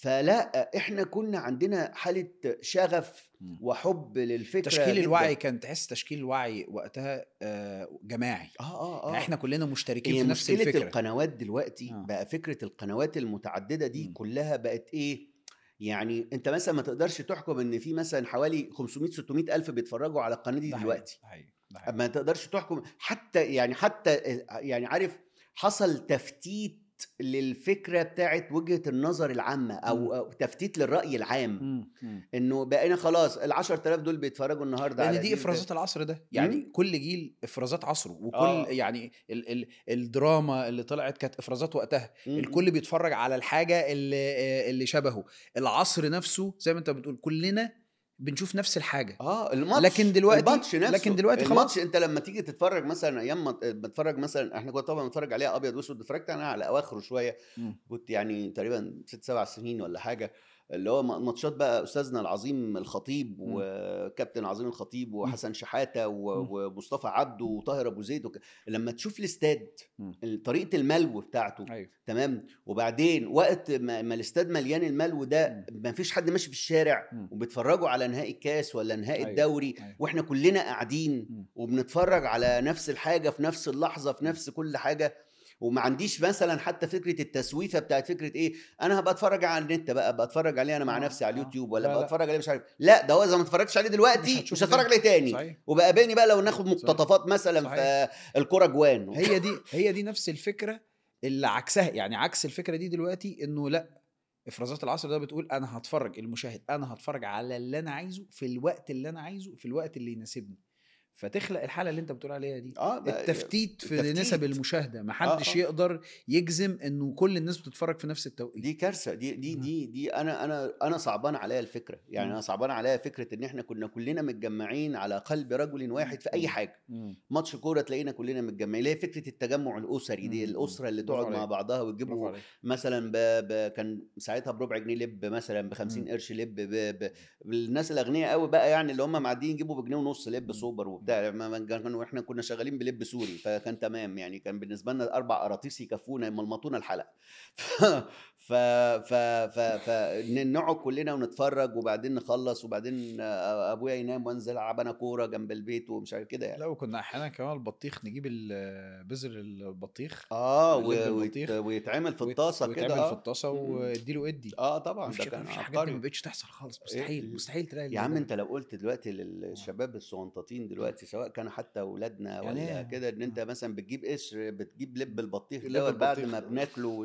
فلا احنا كنا عندنا حاله شغف مم. وحب للفكره تشكيل جداً. الوعي كان تحس تشكيل الوعي وقتها آه، جماعي اه اه اه يعني احنا كلنا مشتركين هي في نفس مشكله الفكره القنوات دلوقتي آه. بقى فكره القنوات المتعدده دي مم. كلها بقت ايه يعني انت مثلا ما تقدرش تحكم ان في مثلا حوالي 500 600 الف بيتفرجوا على القناه دي ده حقيقي، دلوقتي ده حقيقي، ده حقيقي. ما تقدرش تحكم حتى يعني حتى يعني عارف حصل تفتيت للفكره بتاعت وجهه النظر العامه مم. او أو تفتيت للراي العام مم. مم. انه بقينا خلاص ال 10000 دول بيتفرجوا النهارده لان على دي دي افرازات العصر ده يعني كل جيل افرازات عصره وكل آه. يعني ال ال الدراما اللي طلعت كانت افرازات وقتها مم. الكل بيتفرج على الحاجه اللي اللي شبهه العصر نفسه زي ما انت بتقول كلنا بنشوف نفس الحاجه اه الماتش لكن دلوقتي- الماتش نفسه لكن دلوقتي خلاص. الماتش انت لما تيجي تتفرج مثلا ايام ما بتفرج مثلا احنا كنا طبعا بنتفرج عليها ابيض واسود اتفرجت انا على اواخره شويه مم. كنت يعني تقريبا ست سبع سنين ولا حاجه اللي هو م- ماتشات بقى استاذنا العظيم الخطيب مم. وكابتن عظيم الخطيب وحسن شحاته و- مم. ومصطفى عبده وطاهر ابو زيد وك... لما تشوف الاستاد مم. طريقه الملو بتاعته ايوه تمام وبعدين وقت ما, ما الاستاد مليان الملو ده مم. ما فيش حد ماشي في الشارع مم. وبيتفرجوا على نهائي الكاس ولا نهائي أيوة. الدوري أيوة. واحنا كلنا قاعدين مم. وبنتفرج على نفس الحاجه في نفس اللحظه في نفس كل حاجه وما عنديش مثلا حتى فكره التسويفه بتاعت فكره ايه انا هبقى اتفرج على النت بقى بتفرج عليه انا مع آه، نفسي على آه. اليوتيوب ولا لا، بقى لا. اتفرج عليه مش عارف لا ده هو اذا ما اتفرجتش عليه دلوقتي مش مش, هتشوفه هتفرج تاني. عليه تاني صحيح وبقى قابلني بقى لو ناخد مقتطفات مثلا صحيح. في الكوره جوان هي دي هي دي نفس الفكره اللي عكسها يعني عكس الفكره دي دلوقتي انه لا افرازات العصر ده بتقول انا هتفرج المشاهد انا هتفرج على اللي انا عايزه في الوقت اللي انا عايزه في الوقت اللي يناسبني فتخلق الحاله اللي انت بتقول عليها دي اه بقى- التفتيت في التفتيت. نسب المشاهده محدش آه. يقدر يجزم انه كل الناس بتتفرج في نفس التوقيت دي كارثه دي دي مم. دي دي انا انا انا صعبان عليا الفكره يعني مم. انا صعبان عليا فكره ان احنا كنا كلنا متجمعين على قلب رجل واحد في اي مم. حاجه مم. ماتش كوره تلاقينا كلنا متجمعين اللي هي فكره التجمع الاسري دي مم. الاسره اللي برافو تقعد مع عليك. بعضها برافو وتجيبوا عليك. مثلا ب... ب... كان ساعتها بربع جنيه لب مثلا ب 50 مم. قرش لب ب... ب... الناس الاغنياء قوي بقى يعني اللي هم معديين يجيبوا بجنيه ونص لب مم. سوبر وبتاع ما- ما كان- واحنا كنا شغالين بلب سوري فكان تمام يعني كان بالنسبه لنا اربع قراطيس يكفونا يملمطونا الحلقه ف ف ف ف, ف... ن- نقعد كلنا ونتفرج وبعدين نخلص وبعدين آه، ابويا ينام وانزل العب انا كوره جنب البيت ومش عارف كده يعني لا وكنا احيانا كمان البطيخ نجيب ال- بذر البطيخ اه و... اللب ويت... البطيخ ويتعمل في ويت- الطاسه كده ويتعمل في اه الطاسه مم. واديله ادي اه طبعا مفيش ده كان مفيش الحاجات دي ما عبقري بقتش تحصل خالص مستحيل إيه؟ مستحيل تلاقي يا عم ده. انت لو قلت دلوقتي للشباب الصغنطاطين دلوقتي سواء كانوا حتى اولادنا يعني ولا ايه؟ كده ان انت آه. مثلا بتجيب قشر بتجيب لب البطيخ لب دوت بعد البطيخ. ما بناكله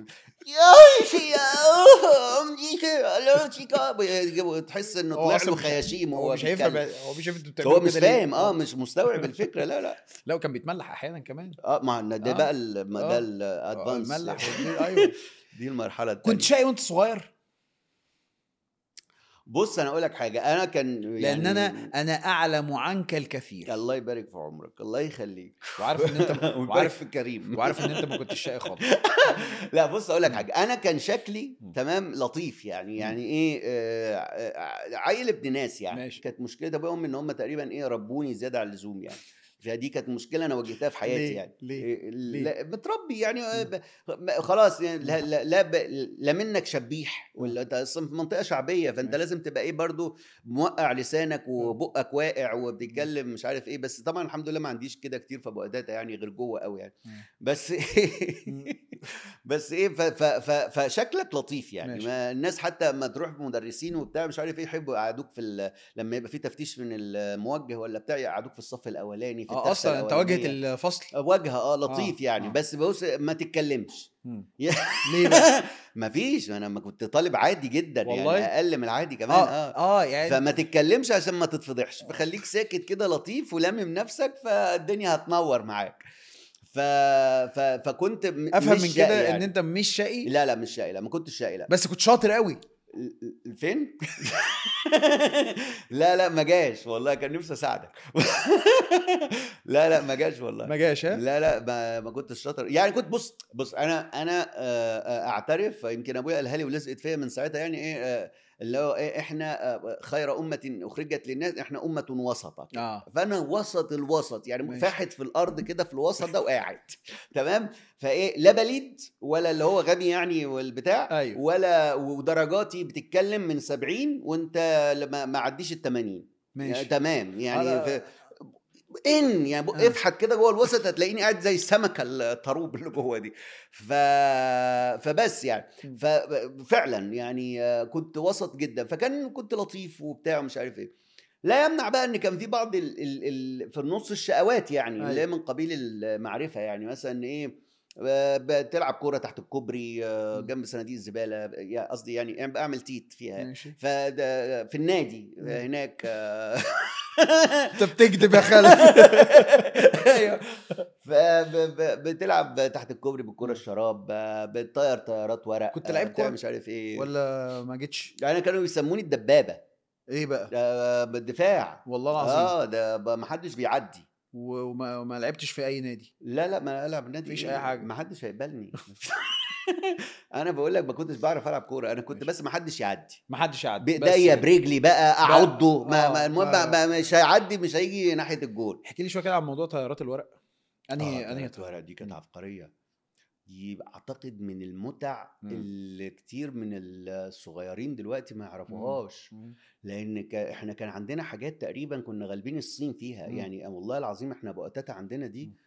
يا شي يا أم دي كده، لا شيكا، بيجيبوا- تحس انه هو طلع أصلاً له مش- خياشيم هو وهو مش هيفهم بيتكلم هو مش هيفهم انتوا هو بتعملوا مش كده ليه. فاهم اه مش مستوعب الفكره لا لا لا وكان بيتملح احيانا كمان اه ما ده آه. بقى ال- ما ده آه. الادفانس ملح ودي- ايوه دي المرحله كنت الثانيه شقي وانت صغير بص انا اقول لك حاجه انا كان لان يعني انا انا اعلم عنك الكثير الله يبارك في عمرك الله يخليك وعارف ان انت ويبارك وعارف في كريم وعارف ان انت ما كنتش شقي خالص لا بص اقول لك مم. حاجه انا كان شكلي مم. تمام لطيف يعني مم. يعني ايه آه، آه، عيل ابن ناس يعني ماشي. كانت مشكله ابويا وامي ان هم تقريبا ايه ربوني زياده عن اللزوم يعني فدي كانت مشكله انا واجهتها في حياتي ليه؟ يعني ليه؟ إيه، ليه؟ لا متربي يعني آه، ب- ب- خلاص يعني لا لا لا, ب- لا منك شبيح ولا انت اصلا في منطقه شعبيه فانت ماشي. لازم تبقى ايه برضو موقع لسانك وبقك واقع وبتتكلم مش عارف ايه بس طبعا الحمد لله ما عنديش كده كتير في بؤداتها يعني غير جوه قوي يعني مم. بس مم. بس ايه ف ف ف فشكلك لطيف يعني ماشي. ما الناس حتى لما تروح مدرسين وبتاع مش عارف ايه يحبوا يقعدوك في ال- لما يبقى في تفتيش من الموجه ولا بتاع يقعدوك في الصف الاولاني في اه التخته اصلا انت واجهه الأولانية. الفصل واجهه اه لطيف آه، يعني آه. بس بص ما تتكلمش مم. يا- ليه بقى؟ ما فيش انا لما كنت طالب عادي جدا والله؟ يعني اقل من العادي كمان اه اه, اه يعني فما تتكلمش عشان ما تتفضحش فخليك ساكت كده لطيف ولامم نفسك فالدنيا هتنور معاك ف... ف... فكنت م- افهم مش من شقي كده ان يعني. انت مش شقي لا لا مش شقي لا ما كنتش شقي لا بس كنت شاطر قوي ال- ال- فين؟ لا لا ما جاش والله كان نفسي اساعدك لا لا ما جاش والله ما جاش ها لا لا ما, ما كنتش شاطر يعني كنت بص بص انا انا آه، آه، اعترف يمكن ابويا قالها لي ولزقت فيا من ساعتها يعني ايه آه، اللي هو ايه احنا آه، خير امه اخرجت للناس احنا امه وسطه كده. اه فانا وسط الوسط يعني ماشي. فاحت في الارض كده في الوسط ده وقاعد تمام فايه لا بليد ولا اللي هو غبي يعني والبتاع أيوة. ولا ودرجاتي بتتكلم من 70 وانت لما ما عديش ال 80 يعني ماشي تمام يعني أنا- في ان يعني بق- آه. افحت كده جوه الوسط هتلاقيني قاعد زي السمكه الطروب اللي جوه دي ف... فبس يعني م. ففعلا يعني آه، كنت وسط جدا فكان كنت لطيف وبتاع ومش عارف ايه لا يمنع بقى ان كان في بعض ال... ال... ال... في النص الشقوات يعني اللي هي أيوة. من قبيل المعرفه يعني مثلا ايه آه، بتلعب كوره تحت الكوبري آه، م. جنب صناديق الزباله يعني قصدي يعني اعمل تيت فيها ماشي فده في النادي م. هناك آه، انت بتكذب يا خالد ايوه فبتلعب تحت الكوبري بالكرة الشراب ب- بتطير طيارات ورق كنت لعيب بتاع كورة؟ مش عارف ايه ولا ما جيتش يعني كانوا بيسموني الدبابه ايه بقى ده بالدفاع والله العظيم اه ده ب- ما حدش بيعدي و- وما وما لعبتش في اي نادي لا لا ما العب نادي مفيش إيه؟ أي حاجة. ما حدش هيقبلني انا بقول لك ما كنتش بعرف العب كوره انا كنت ماشي. بس ما حدش يعدي ما حدش يعدي بايديا بس- برجلي بقى اعضه ما, آه، ما المهم ما- ما مش هيعدي مش هيجي ناحيه الجول احكي لي شويه كده عن موضوع طيارات الورق انهي آه، انهي طيارة الورق دي كانت مم. عبقريه دي اعتقد من المتع مم. اللي كتير من الصغيرين دلوقتي ما يعرفوهاش مم. لان ك... احنا كان عندنا حاجات تقريبا كنا غالبين الصين فيها مم. يعني والله العظيم احنا بوقتها عندنا دي مم.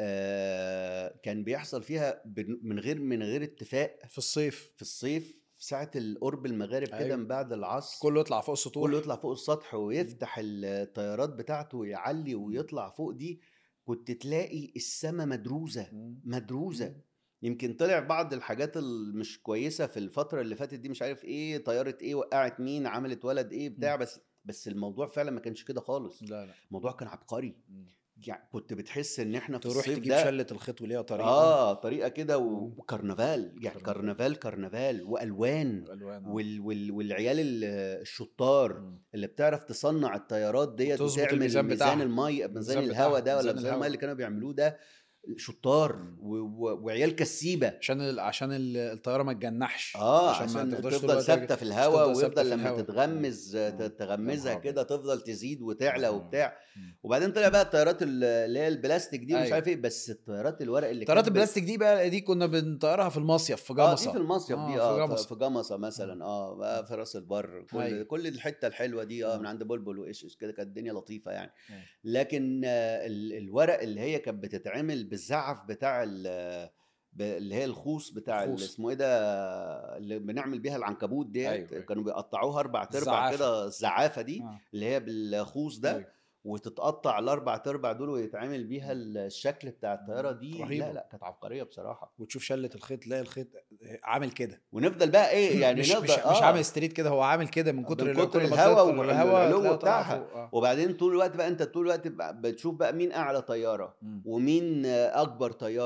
آه كان بيحصل فيها بن- من غير من غير اتفاق في الصيف في الصيف في ساعه القرب المغارب كده أيوة. من بعد العصر كله يطلع فوق السطوح كله يطلع فوق السطح ويفتح الطيارات بتاعته ويعلي ويطلع فوق دي كنت تلاقي السما مدروسه مم. مدروسه مم. يمكن طلع بعض الحاجات المش كويسه في الفتره اللي فاتت دي مش عارف ايه طياره ايه وقعت مين عملت ولد ايه بتاع بس بس الموضوع فعلا ما كانش كده خالص لا لا الموضوع كان عبقري مم. يعني كنت بتحس ان احنا في تروح الصيف تجيب ده شله الخيط وليها طريقه اه طريقه كده و- مم. وكرنفال يعني كرنفال. كرنفال كرنفال والوان الوان آه. وال وال والعيال ال- الشطار مم. اللي بتعرف تصنع الطيارات ديت وتظبط وتعمل الميزان ميزان بتاعها. المي ميزان الميزان الهواء بتاعها، ده ولا ميزان ميزان المي الهوا. اللي كانوا بيعملوه ده شطار مم. و... و... وعيال كسيبه عشان ال... عشان ال- الطياره ما تجنحش اه عشان, ما تفضلش طول تفضل الوقت ثابته في الهواء تفضل ثابتة ويفضل في لما الهوا. تتغمز مم. ت- يا تغمزها نهار كده تفضل تزيد وتعلى آه. وبتاع مم. وبعدين طلع بقى الطيارات ال- اللي هي البلاستيك دي ومش أيوة. عارف ايه بس الطيارات الورق اللي طيارات كانت بت- البلاستيك دي بقى دي كنا بنطيرها في المصيف في اه جمصه دي في المصيف آه، دي في اه في- جمصة. في جمصه مثلا اه بقى في راس البر كل أيوة. كل الحته الحلوه دي اه آه. من عند بلبل وايش إيش كده كانت الدنيا لطيفه يعني أيوة. لكن آه، ال- الورق اللي هي كانت بتتعمل بالزعف بتاع ال- ب- اللي هي الخوص بتاع ال- الخوص. اسمه ايه ده اللي بنعمل بيها العنكبوت ديت أيوة، أيوة. كانوا بيقطعوها اربع ارباع الزعافة. كده الزعافه دي آه. اللي هي بالخوص ده أيوة. وتتقطع الاربع ارباع دول ويتعمل بيها الشكل بتاع الطياره دي رهيبة. لا لا كانت عبقريه بصراحه وتشوف شله الخيط تلاقي الخيط عامل كده ونفضل بقى ايه يعني مش نفضل مش, مش عامل ستريت كده هو عامل كده من كتر من ال- كتر كل ما الهوا تطلع الهوا والعلو تلاقيها طالعة بتاعها. فوق. آه. وبعدين طول الوقت بقى انت طول الوقت بقى بتشوف بقى مين اعلى طياره مم. ومين آه، اكبر طياره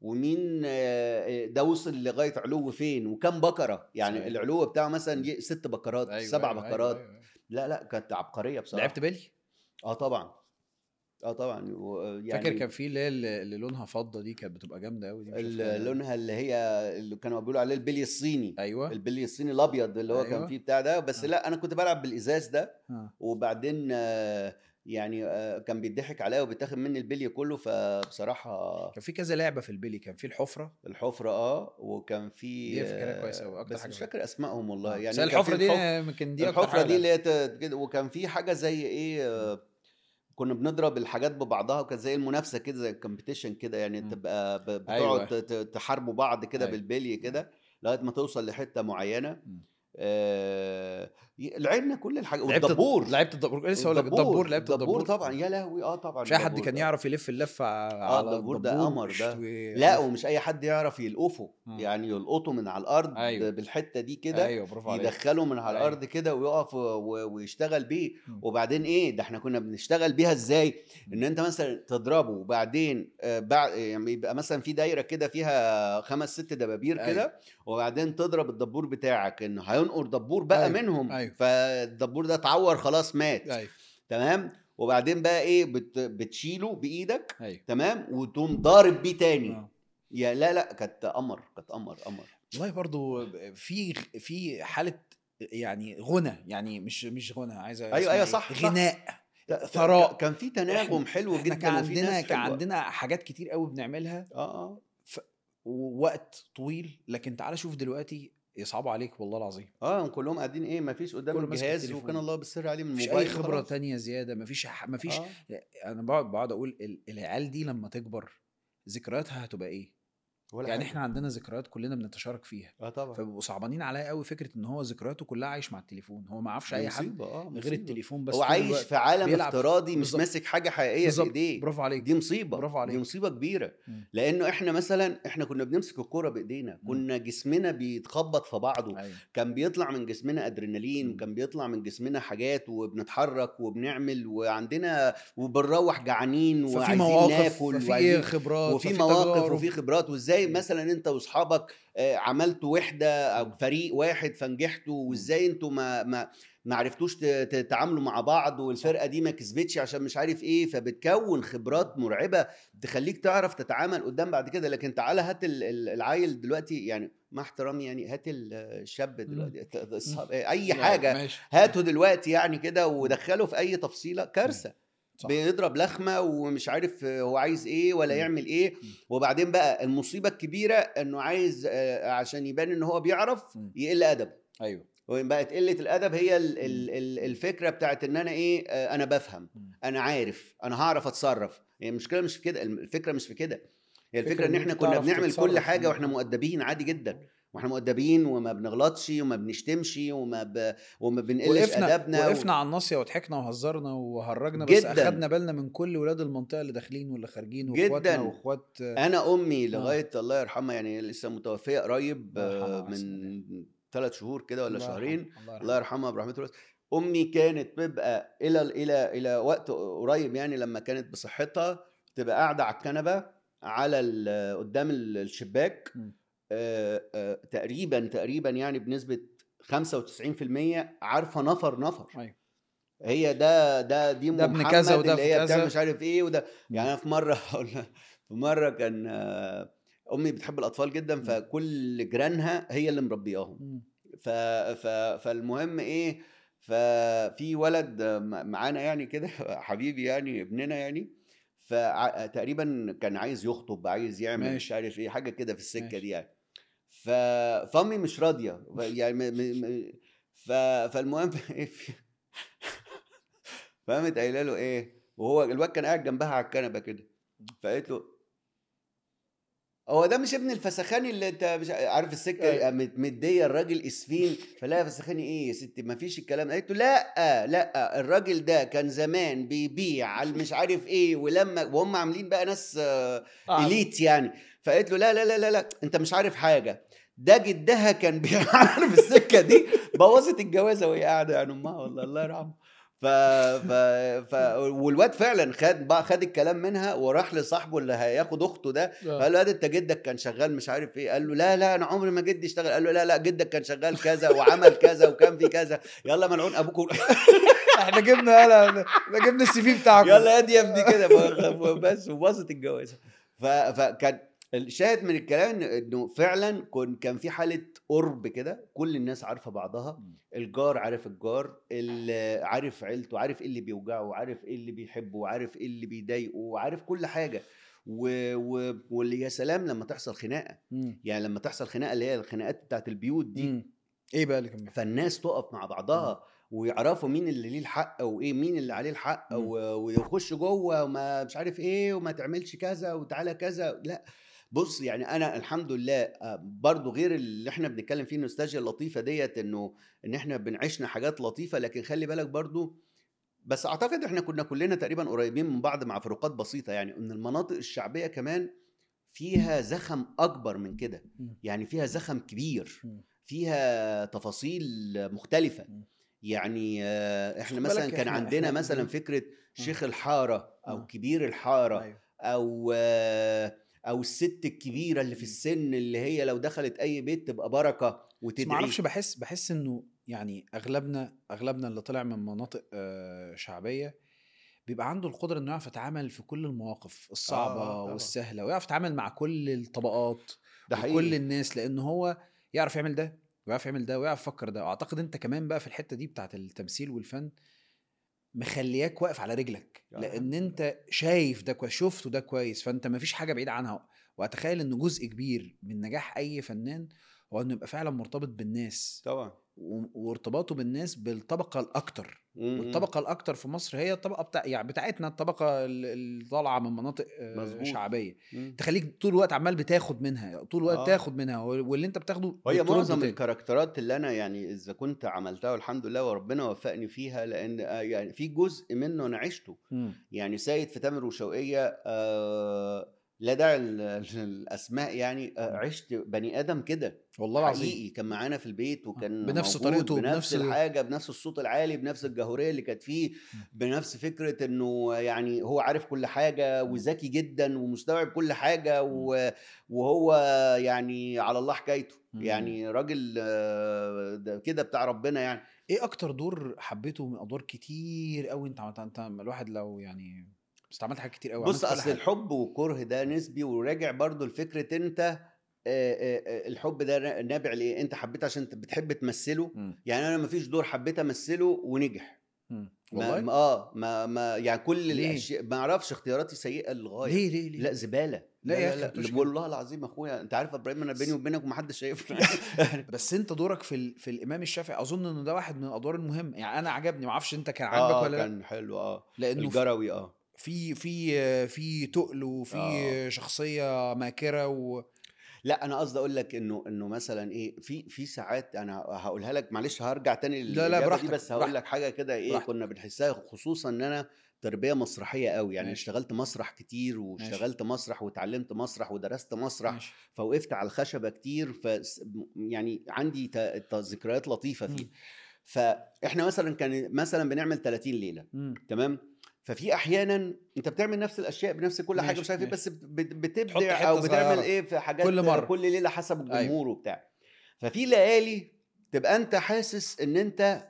ومين آه، ده وصل لغايه علو فين وكم بكره يعني صحيح. العلو بتاعه مثلا ي- ست بكرات أيوة، سبع أيوة، أيوة، بكرات أيوة، أيوة. لا لا كانت عبقريه بصراحه لعبت بيلي اه طبعا اه طبعا و- يعني فاكر كان في اللي هي اللي اللي لونها فضه دي كانت بتبقى جامده قوي دي مش ال- عارف- لونها اللي هي اللي كانوا بيقولوا عليه البلي الصيني ايوه البلي الصيني الابيض اللي هو كان أيوة. فيه بتاع ده بس آه. لا انا كنت بلعب بالازاز ده آه. وبعدين آه، يعني آه، كان بيضحك عليا وبيتاخد مني البلي كله فبصراحه كان في كذا لعبه في البيلي كان في الحفره الحفره اه وكان في دي فاكرها آه، كويس أوي، أكتر بس حاجة مش فاكرها. فاكر اسمائهم والله يعني يعني بس كان في الحفره دي الحف- يمكن دي أكتر الحفره حاجة دي اللي لعبتها. هي ت- كده وكان في حاجه زي ايه آه، كنا بنضرب الحاجات ببعضها وكان زي المنافسه كده زي الكومبيتيشن كده يعني مم. تبقى ب- بتقعد أيوة. ت- ت- تحاربوا بعض كده أيوة. بالبلي كده لغايه ما توصل لحته معينه مم. آه ي- لعبنا كل الحاجات لعبت والدبور لعبت الدبور لسه هقول لك الدبور لعبت الدبور الدبور طبعا يا لهوي اه طبعا مش اي حد الدبور كان ده. يعرف يلف اللفه ع- اه على الدبور ده الدبور قمر ده ويشت- لا ويلف. ومش اي حد يعرف يلقفه آه. يعني يلقطه من على الارض أيوة. بالحته دي كده ايوه برافو عليك يدخله من على أيوة. الارض كده ويقف و- و- ويشتغل بيه مم. وبعدين ايه ده احنا كنا بنشتغل بيها ازاي مم. ان انت مثلا تضربه وبعدين آه، بعد يعني يبقى مثلا في دايره كده فيها خمس ست دبابير أيوة. كده وبعدين تضرب الدبور بتاعك انه هينقر دبور بقى أيوة. منهم أيوة. فالدبور ده اتعور خلاص مات ايوه تمام وبعدين بقى ايه بت بتشيله بايدك ايوه تمام وتقوم ضارب بيه تاني آه. يا لا لا كانت قمر كانت قمر قمر والله برضو في في حاله يعني غنى يعني مش مش غنى عايز أيوة، أيوة، صح، صح. غناء ت- ثراء. كان في تناغم حلو احنا جدا كان وفي عندنا ناس كان حلوة. عندنا حاجات كتير قوي بنعملها اه اه ووقت طويل لكن تعالى شوف دلوقتي يصعبوا عليك والله العظيم اه كلهم قاعدين ايه ما فيش قدام كله ماسك الجهاز التليفون. وكان الله بالسر عليه من مفيش الموبايل اي خبره خلاص. تانية زياده مفيش ح- مفيش آه. انا بقعد بقعد اقول ال- العيال دي لما تكبر ذكرياتها هتبقى ايه ولا يعني حاجة. احنا عندنا ذكريات كلنا بنتشارك فيها اه طبعا فبيبقوا صعبانين عليا قوي فكره ان هو ذكرياته كلها عايش مع التليفون هو ما يعرفش اي حد مصيبة اه غير مصيبة. التليفون بس هو طول عايش الوقت في عالم بيلعب. افتراضي مش بالظبط. ماسك حاجه حقيقيه في بالظبط. ايديه برافو عليك دي مصيبه برافو عليك. دي مصيبه كبيره مم. لانه احنا مثلا احنا كنا بنمسك الكوره بايدينا مم. كنا جسمنا بيتخبط في بعضه ايوه كان بيطلع من جسمنا ادرينالين مم. وكان بيطلع من جسمنا حاجات وبنتحرك وبنعمل وعندنا وبنروح جعانين ففي وعايزين مواقف ناكل ففي وعايزين ايه خبرات وفي ففي مواقف تجارب. وفي خبرات وازاي مم. مثلا انت واصحابك آه، عملتوا وحده او مم. فريق واحد فنجحتوا وازاي انتوا ما ما ما عرفتوش ت- تتعاملوا مع بعض والفرقه دي ما كسبتش عشان مش عارف ايه فبتكون خبرات مرعبه تخليك تعرف تتعامل قدام بعد كده لكن تعالى هات ال- ال- العيل دلوقتي يعني مع احترامي يعني هات ال- الشاب دلوقتي الت- الص- اي يعني حاجه ماشي. هاته دلوقتي يعني كده ودخله في اي تفصيله كارثه صح. بيضرب لخمه ومش عارف هو عايز ايه ولا مم. يعمل ايه وبعدين بقى المصيبه الكبيره انه عايز آه، عشان يبان ان هو بيعرف مم. يقل ادب ايوه وبقت قله الادب هي ال- ال- ال- الفكره بتاعت ان انا ايه آه، انا بفهم مم. انا عارف انا هعرف اتصرف هي المشكله مش في كده الفكره مش في كده هي الفكره الفكرة ان إن احنا أنت كنا تعرف بنعمل كل تتصرف حاجه في واحنا الموضوع. مؤدبين عادي جدا واحنا مؤدبين وما بنغلطش وما بنشتمش وما ب... وما بنقلش وقفنا ادبنا وقفنا على الناصيه وضحكنا وهزرنا وهرجنا بس جداً. اخدنا بالنا من كل ولاد المنطقه اللي داخلين واللي خارجين جداً. واخواتنا واخوات انا امي لغايه الله يرحمها يعني لسه متوفيه قريب الله يرحمها آه، ويحسن من ثلاث شهور كده ولا الله شهرين يرحمه، الله الله يرحمه يرحمها برحمته الواسعة. امي كانت تبقى الى الى الى وقت قريب يعني لما كانت بصحتها تبقى قاعده على الكنبه على ال- قدام ال- الشباك مم. آه، آه، تقريبا تقريبا يعني بنسبه 95% عارفه نفر نفر أيوة. هي ده ده دي ام ده ابن محمد كذا وده اللي في هي كذا. بتعمل مش عارف ايه وده مم. يعني انا في مره هقول لك، في مره كان آه، امي بتحب الاطفال جدا مم. فكل جيرانها هي اللي مربياهم مم. ف... ف... فالمهم ايه ففي ولد م- معانا يعني كده حبيبي يعني ابننا يعني فتقريبا كان عايز يخطب عايز يعمل مش ماشي. عارف ايه حاجه كده في السكه ماشي. دي يعني ف... فامي مش راضيه ف- يعني م... م... م... ف... فالمهم ايه في... فقامت قايله له ايه وهو الواد كان قاعد جنبها على الكنبه كده فقالت له هو ده مش ابن الفسخاني اللي انت مش عارف السكه أيوة. قامت مديه الراجل اسفين فلا فسخاني ايه يا ستي ما فيش الكلام ده قالت له لا لا الراجل ده كان زمان بيبيع على مش عارف ايه ولما وهم عاملين بقى ناس آه، آه. اليت يعني فقالت له لا لا لا لا لا انت مش عارف حاجه ده جدها كان بيعرف السكه دي بوظت الجوازه وهي قاعده يعني امها والله الله يرحمه ف... ف... ف... والواد فعلا خد بقى خد الكلام منها وراح لصاحبه اللي هياخد اخته ده قال له يا انت جدك كان شغال مش عارف ايه قال له لا لا انا عمري ما جدي اشتغل قال له لا لا جدك كان شغال كذا وعمل كذا وكان في كذا يلا ملعون ابوكم احنا جبنا يلا احنا جبنا السي في بتاعكم يلا ادي يا ابني كده بس وباظت الجوازه ف... فكان الشاهد من الكلام انه فعلا كن كان في حاله قرب كده كل الناس عارفه بعضها الجار عارف الجار اللي عارف عيلته عارف ايه اللي بيوجعه وعارف ايه اللي بيحبه وعارف ايه اللي بيضايقه وعارف كل حاجه و... و... واللي يا سلام لما تحصل خناقه مم. يعني لما تحصل خناقه اللي هي الخناقات بتاعت البيوت دي مم. ايه بقى اللي كان بيحصل؟ فالناس تقف مع بعضها ويعرفوا مين اللي ليه الحق وايه مين اللي عليه الحق مم. و- ويخش جوه وما مش عارف ايه وما تعملش كذا وتعالى كذا لا بص يعني انا الحمد لله آه، برضو غير اللي احنا بنتكلم فيه النوستالجيا اللطيفه ديت انه ان احنا بنعيشنا حاجات لطيفه لكن خلي بالك برضو بس اعتقد احنا كنا كلنا تقريبا قريبين من بعض مع فروقات بسيطه يعني ان المناطق الشعبيه كمان فيها زخم اكبر من كده مم. يعني فيها زخم كبير مم. فيها تفاصيل مختلفه مم. يعني آه، احنا خد مثلا بالك كان إحنا- عندنا إحنا- مثلا فكره شيخ الحاره او آه. كبير الحاره ايوه او آه، او الست الكبيره اللي في مم. السن اللي هي لو دخلت اي بيت تبقى بركه بس ما وتدعي اعرفش بحس بحس انه يعني اغلبنا اغلبنا اللي طلع من مناطق آه، شعبيه بيبقى عنده القدره انه يعرف يتعامل في كل المواقف الصعبه آه، طبعا. والسهله ويعرف يتعامل مع كل الطبقات ده وكل حقيقي الناس لان هو يعرف يعمل ده ويعرف يعمل ده ويعرف يفكر ده واعتقد انت كمان بقى في الحته دي بتاعت التمثيل والفن مخلياك واقف على رجلك آه. لان انت شايف ده كويس شفته ده كويس فانت مفيش حاجه بعيد عنها واتخيل ان جزء كبير من نجاح اي فنان هو انه يبقى فعلا مرتبط بالناس طبعا و- وارتباطه بالناس بالطبقه الاكتر مم. والطبقه الاكتر في مصر هي الطبقه بتاع يعني بتاعتنا الطبقه ال- اللي طالعه من مناطق آه، مظبوط. شعبيه مم. تخليك طول الوقت عمال بتاخد منها طول الوقت آه. تاخد منها واللي انت بتاخده وهي بترد معظم تاني. الكاركترات اللي انا يعني اذا كنت عملتها والحمد لله وربنا وفقني فيها لان آه، يعني في جزء منه انا عشته مم. يعني سيد في تامر وشوقية آه لا داعي لل- للاسماء يعني آه عشت بني ادم كده والله العظيم حقيقي كان معانا في البيت وكان بنفس موجود طريقته، بنفس بنفس- الحاجه بنفس الصوت العالي بنفس الجهوريه اللي كانت فيه بنفس فكره انه يعني هو عارف كل حاجه وذكي جدا ومستوعب كل حاجه و- وهو يعني على الله حكايته مم. يعني راجل آه، ده كده بتاع ربنا يعني ايه اكتر دور حبيته من ادوار كتير قوي انت عملتها انت الواحد لو يعني بس عملت حاجات كتير قوي بص اصل الحب والكره ده نسبي وراجع برضو لفكره انت آه، آه، آه، الحب ده نابع لايه انت حبيت عشان انت بتحب تمثله يعني انا ما فيش دور حبيت امثله ونجح ما والله ما- اه ما ما يعني كل ليه؟ الاشياء ما اعرفش اختياراتي سيئه للغايه ليه ليه ليه لا زباله لا يا أخي، لا, ما تقولش لا كده. والله العظيم اخويا انت عارف يا ابراهيم انا بيني وبينك ومحدش شايفنا بس انت دورك في ال... في الامام الشافعي اظن ان ده واحد من الادوار المهمه يعني انا عجبني ما اعرفش انت كان عاجبك اه ولا لا كان حلو اه لانه في الجروي اه في في في تقل وفي آه. شخصيه ماكره و... لا انا قصدي اقول لك انه انه مثلا ايه في في ساعات انا هقولها لك معلش هرجع تاني لا، لا، للإجابة براحتك، دي بس هقول براحتك. لك حاجه كده ايه براحتك. كنا بنحسها خصوصا ان انا تربيه مسرحيه قوي يعني ماشي. اشتغلت مسرح كتير واشتغلت مسرح وتعلمت مسرح ودرست مسرح ماشي. فوقفت على الخشبه كتير ف يعني عندي ت- ت- ذكريات لطيفه فيه مم. فاحنا مثلا كان مثلا بنعمل 30 ليله مم. تمام ففي احيانا انت بتعمل نفس الاشياء بنفس كل حاجه ماشي، مش عارف ايه ماشي. بس بت- تحط بتبدع حتة او بتعمل صغيرة. ايه في حاجات كل مرة. كل ليله حسب أيوة. الجمهور وبتاع ففي ليالي تبقى انت حاسس ان انت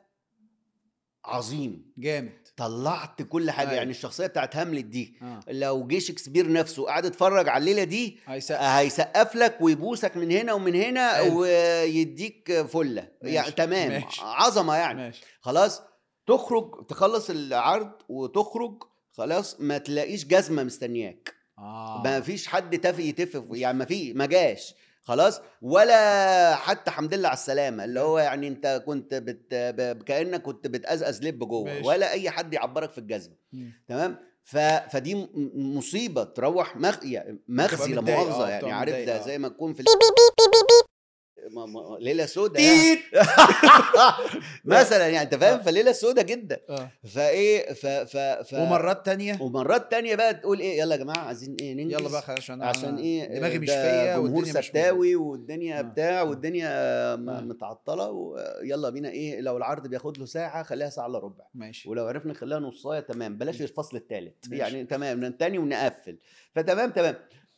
عظيم جامد طلعت كل حاجه أيوة. يعني الشخصيه بتاعت هاملت دي اه لو جه شكسبير نفسه قاعد يتفرج على الليله دي هيسقف هيسقف لك ويبوسك من هنا ومن هنا حلو. ويديك فله ماشي، يعني تمام ماشي. عظمه يعني ماشي خلاص تخرج تخلص العرض وتخرج خلاص ما تلاقيش جزمه مستنياك اه ما فيش حد تافه يتف يعني ما في ما جاش خلاص ولا حتى حمد لله على السلامه اللي هو يعني انت كنت بت... ب- كانك كنت بتقزقز لب جوه ماشي. ولا اي حد يعبرك في الجزمه مم. تمام ف... فدي م- مصيبه تروح مخ... يعني مخزي لا متضايق، مؤاخذه آه، يعني بتبقى عارف متضايق، ده آه. زي ما تكون في ما- ما- ليله سودة تيت مثلا يعني انت فاهم آه. فليله سودة جدا آه. فايه ف ف ف ومرات تانية ومرات تانية بقى تقول ايه يلا يا جماعه عايزين ايه ننجز يلا بقى خلاص عشان عشان ايه دماغي مش ده فيا جمهور والدنيا مش ستاوي والدنيا آه. بتاع آه. والدنيا م- آه. متعطله ويلا بينا ايه لو العرض بياخد له ساعه خليها ساعه الا ربع ماشي ولو عرفنا نخليها نصايه تمام بلاش الفصل الثالث ماشي. يعني تمام ننتني ونقفل فتمام تمام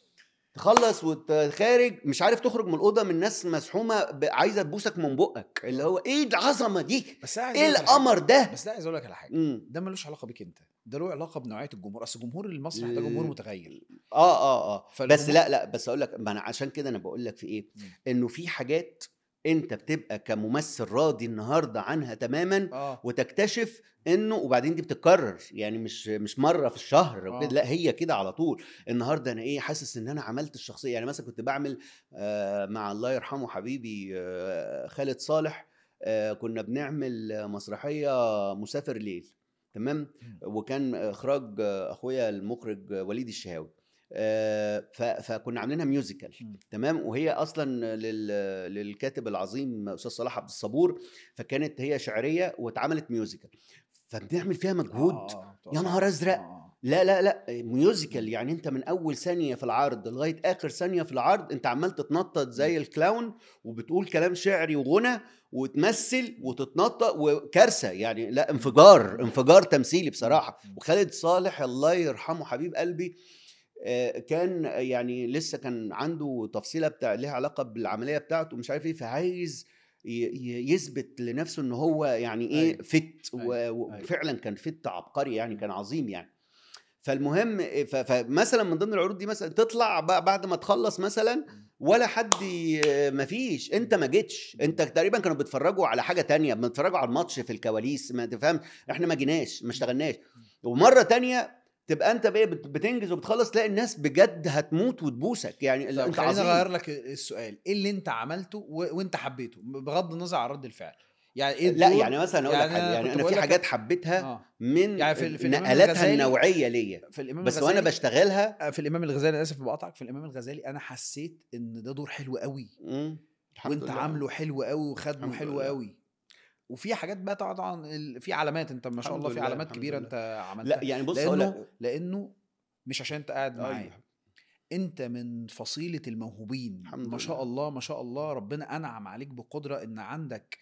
تخلص وتخارج مش عارف تخرج من الاوضه من ناس مسحومه ب- عايزه تبوسك من بقك اللي هو ايه العظمه دي بس ده عايز ايه أقول لك على حاجة. القمر ده بس ده عايز اقول لك على حاجه مم. ده ملوش علاقه بيك انت ده له علاقه بنوعيه الجمهور اصل جمهور المسرح ده جمهور متغير اه اه اه فالجمهور- بس لا لا بس اقول لك ما انا عشان كده انا بقول لك في ايه مم. انه في حاجات انت بتبقى كممثل راضي النهارده عنها تماما اه وتكتشف انه وبعدين دي بتتكرر يعني مش مش مره في الشهر أو كده آه. لا هي كده على طول النهارده انا ايه حاسس ان انا عملت الشخصيه يعني مثلا كنت بعمل آه مع الله يرحمه حبيبي آه خالد صالح آه كنا بنعمل آه، مسرحيه مسافر ليل تمام وكان اخراج آه، اخويا المخرج آه، وليد الشهاوي آه، ف- فكنا عاملينها ميوزيكال مم. تمام وهي اصلا لل- للكاتب العظيم استاذ صلاح عبد الصبور فكانت هي شعريه واتعملت ميوزيكال فبنعمل فيها مجهود آه، آه، يا نهار ازرق آه. لا لا لا ميوزيكال يعني انت من اول ثانيه في العرض لغايه اخر ثانيه في العرض انت عمال تتنطط زي الكلاون وبتقول كلام شعري وغنى وتمثل وتتنطط وكارثه يعني لا انفجار انفجار تمثيلي بصراحه مم. وخالد صالح الله يرحمه حبيب قلبي آه، كان يعني لسه كان عنده تفصيله بتاع ليها علاقه بالعمليه بتاعته مش عارف ايه فعايز ي- ي- يثبت لنفسه ان هو يعني ايه أيوة. فت أيوة. و- أيوة. وفعلا كان فت عبقري يعني كان عظيم يعني فالمهم ف- فمثلا من ضمن العروض دي مثلا تطلع ب- بعد ما تخلص مثلا ولا حد ي- مفيش انت ما جيتش انت تقريبا كانوا بيتفرجوا على حاجه تانية بيتفرجوا على الماتش في الكواليس ما تفهم احنا ما جيناش ما اشتغلناش ومره تانية تبقى انت بقى بت- بتنجز وبتخلص تلاقي الناس بجد هتموت وتبوسك يعني طب انت خليني عظيم اغير لك السؤال ايه اللي انت عملته و... وانت حبيته بغض النظر عن رد الفعل يعني ايه لا الدور- يعني مثلا اقول لك يعني حاجه أنا يعني كنت انا بقول في لك- حاجات حبيتها اه من يعني في- في الإمام نقلاتها الغزالي- النوعيه ليا في الامام بس الغزالي وانا بشتغلها في الامام الغزالي انا اسف بقطعك في الامام الغزالي انا حسيت ان ده دور حلو قوي مم. الحمد وانت لله. عامله حلو قوي وخدمه الحمد حلو لله. قوي وفي حاجات بقى طبعا ال- في علامات انت ما شاء الحمد الله في لله، علامات الحمد كبيره لله. انت عملتها لا يعني بص اقول لانه لك لانه مش عشان انت قاعد معايا أيوة. انت من فصيله الموهوبين الحمد ما شاء لله. الله ما شاء الله ربنا انعم عليك بقدره ان عندك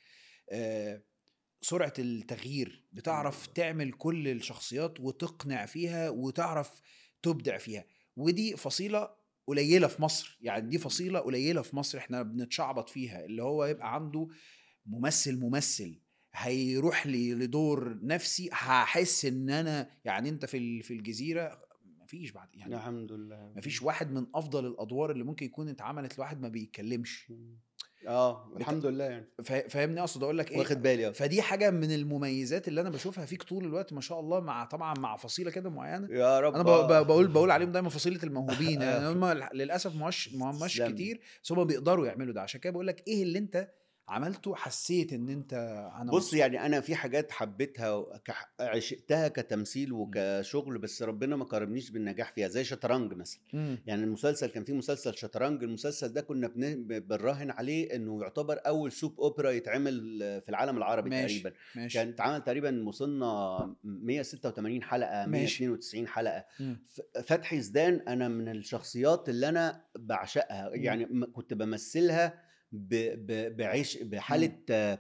آه سرعه التغيير بتعرف تعمل كل الشخصيات وتقنع فيها وتعرف تبدع فيها ودي فصيله قليله في مصر يعني دي فصيله قليله في مصر احنا بنتشعبط فيها اللي هو يبقى عنده ممثل ممثل هيروح لي لدور نفسي هحس ان انا يعني انت في ال- في الجزيره مفيش بعد يعني الحمد لله مفيش واحد من افضل الادوار اللي ممكن يكون اتعملت لواحد ما بيتكلمش اه الحمد لله يعني فا- فاهمني اقصد اقول لك ايه واخد بالي آه. فدي حاجه من المميزات اللي انا بشوفها فيك طول الوقت ما شاء الله مع طبعا مع فصيله كده معينه يا رب انا ب- آه. ب- بقول بقول عليهم دايما فصيله الموهوبين يعني آه. هم للاسف مش مش تسلم. كتير بس هم بيقدروا يعملوا ده عشان كده بقول لك ايه اللي انت عملته حسيت ان انت انا بص مبسوط؟ يعني انا في حاجات حبيتها وك- عشقتها كتمثيل وكشغل بس ربنا ما كرمنيش بالنجاح فيها زي شطرنج مثلا مم. يعني المسلسل كان في مسلسل شطرنج المسلسل ده كنا بن- بنراهن عليه انه يعتبر اول سوب اوبرا يتعمل في العالم العربي ماشي. تقريبا ماشي كان اتعمل تقريبا وصلنا 186 حلقه ماشي. 192 حلقه مم. ف- فتحي زدان انا من الشخصيات اللي انا بعشقها يعني م- كنت بمثلها ب- ب- بعيش بحاله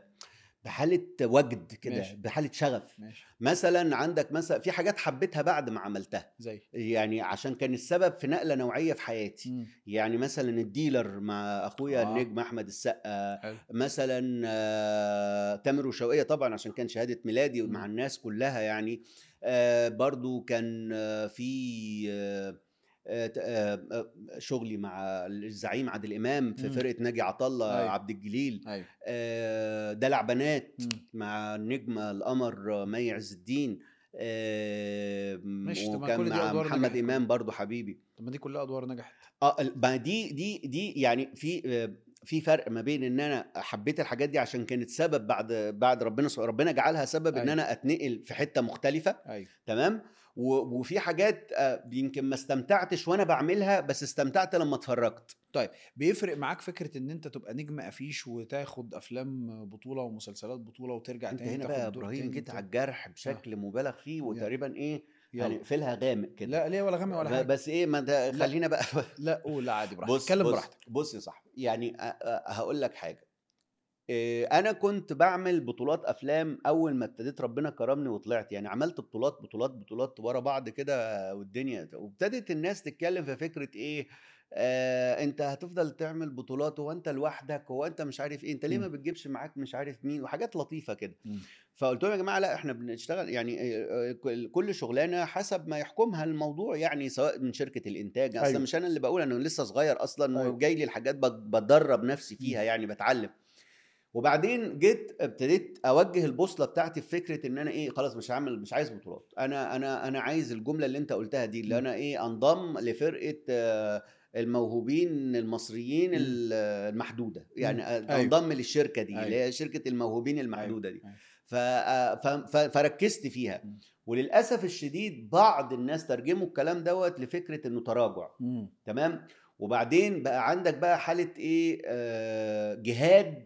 بحاله وجد كده ماشي. بحاله شغف ماشي مثلا عندك مثلا في حاجات حبيتها بعد ما عملتها زي يعني عشان كان السبب في نقله نوعيه في حياتي مم. يعني مثلا الديلر مع اخويا آه. آه. النجم احمد السقا حلو مثلا آه، تامر وشوقية طبعا عشان كان شهادة ميلادي مم. مع الناس كلها يعني آه، برضو كان آه، في آه، آه، ت- آه، آه، شغلي مع الزعيم عادل امام في مم. فرقه ناجي عطله أيوة. عبد الجليل ايوه آه، دلع بنات مم. مع النجم القمر مي عز الدين آه، ماشي، طب ما وكان كل دي مع أدوار محمد نجحت. امام برضو حبيبي طب ما دي كلها ادوار نجحت اه ال- ما دي دي دي يعني في آه، في فرق ما بين ان انا حبيت الحاجات دي عشان كانت سبب بعد بعد ربنا سبحانه- ربنا جعلها سبب ان أيوة. انا اتنقل في حته مختلفه ايوه تمام و- وفي حاجات آه، يمكن ما استمتعتش وانا بعملها بس استمتعت لما اتفرجت بيفرق معاك فكره ان انت تبقى نجم افيش وتاخد افلام بطوله ومسلسلات بطوله وترجع انت تاني هنا تاخد بقى يا دور ابراهيم تاني جيت وت- على الجرح بشكل مبالغ فيه وتقريبا ايه يلا هنقفلها غامق كده لا ليه ولا غامق ولا ب- حاجه بس ايه ما ده لا. خلينا بقى لا قول لا عادي براحتك بص اتكلم بص براحتك بص يا صاحبي يعني أ- أ- هقول لك حاجه إيه، انا كنت بعمل بطولات افلام اول ما ابتديت ربنا كرمني وطلعت يعني عملت بطولات بطولات بطولات ورا بعض كده والدنيا وابتدت الناس تتكلم في فكره ايه آه انت هتفضل تعمل بطولات هو انت لوحدك هو انت مش عارف ايه انت ليه مم. ما بتجيبش معاك مش عارف مين وحاجات لطيفه كده مم. فقلت لهم يا جماعه لا احنا بنشتغل يعني آه، آه، كل- كل شغلانه حسب ما يحكمها الموضوع يعني سواء من شركه الانتاج اصلا أيوة. مش انا اللي بقول انا لسه صغير اصلا أيوة. وجاي لي الحاجات بت- بتدرب نفسي فيها يعني بتعلم وبعدين جيت ابتديت اوجه البوصله بتاعتي في فكره ان انا ايه خلاص مش هعمل مش عايز بطولات انا انا انا عايز الجمله اللي انت قلتها دي اللي م. انا ايه انضم لفرقه آه، الموهوبين المصريين م. ال- المحدوده يعني أيوة. انضم للشركه دي اللي أيوة. هي شركه الموهوبين المحدوده دي أيوة. ف... ف... ف... فركزت فيها م. وللاسف الشديد بعض الناس ترجموا الكلام دوت لفكره انه تراجع مم. تمام وبعدين بقى عندك بقى حاله ايه آه جهاد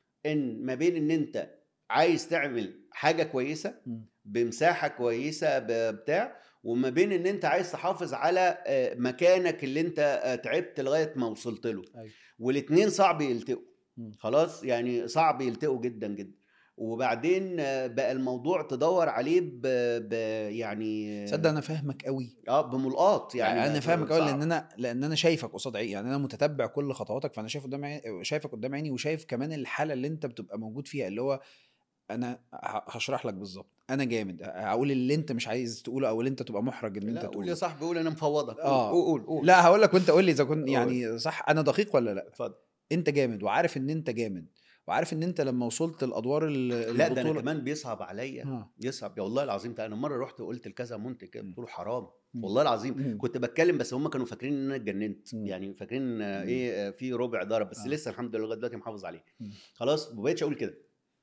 ان ما بين ان انت عايز تعمل حاجه كويسه مم. بمساحه كويسه بتاع وما بين ان انت عايز تحافظ على آه، مكانك اللي انت آه، تعبت لغايه ما وصلت له أيوة. والاثنين صعب يلتقوا مم. خلاص يعني صعب يلتقوا جدا جدا وبعدين آه، بقى الموضوع تدور عليه ب, ب يعني تصدق انا فاهمك قوي اه بملقاط يعني يعني انا بقى فاهمك قوي صعب. لان انا لان انا شايفك قصاد عيني يعني انا متتبع كل خطواتك فانا شايف قدام عيني شايفك قدام عيني وشايف كمان الحاله اللي انت بتبقى موجود فيها اللي هو انا ه- هشرح لك بالظبط انا جامد هقول اللي انت مش عايز تقوله او اللي انت تبقى محرج ان انت لا قول تقوله يا صاحبي قول انا مفوضك قول آه. قول قول لا هقول لك وانت قول لي اذا كنت قول. يعني صح انا دقيق ولا لا اتفضل انت جامد وعارف ان انت جامد وعارف ان انت لما وصلت الادوار ال- لا ده انا البطولة- كمان بيصعب عليا آه. يصعب يا والله العظيم ده انا مره رحت وقلت لكذا منتج كده مم. قلت له حرام مم. والله العظيم مم. كنت بتكلم بس هم كانوا فاكرين ان انا اتجننت مم. يعني فاكرين آه، مم. ايه آه، في ربع ضرب بس آه. لسه الحمد لله لغايه دلوقتي محافظ عليه مم. خلاص ما بقتش اقول كده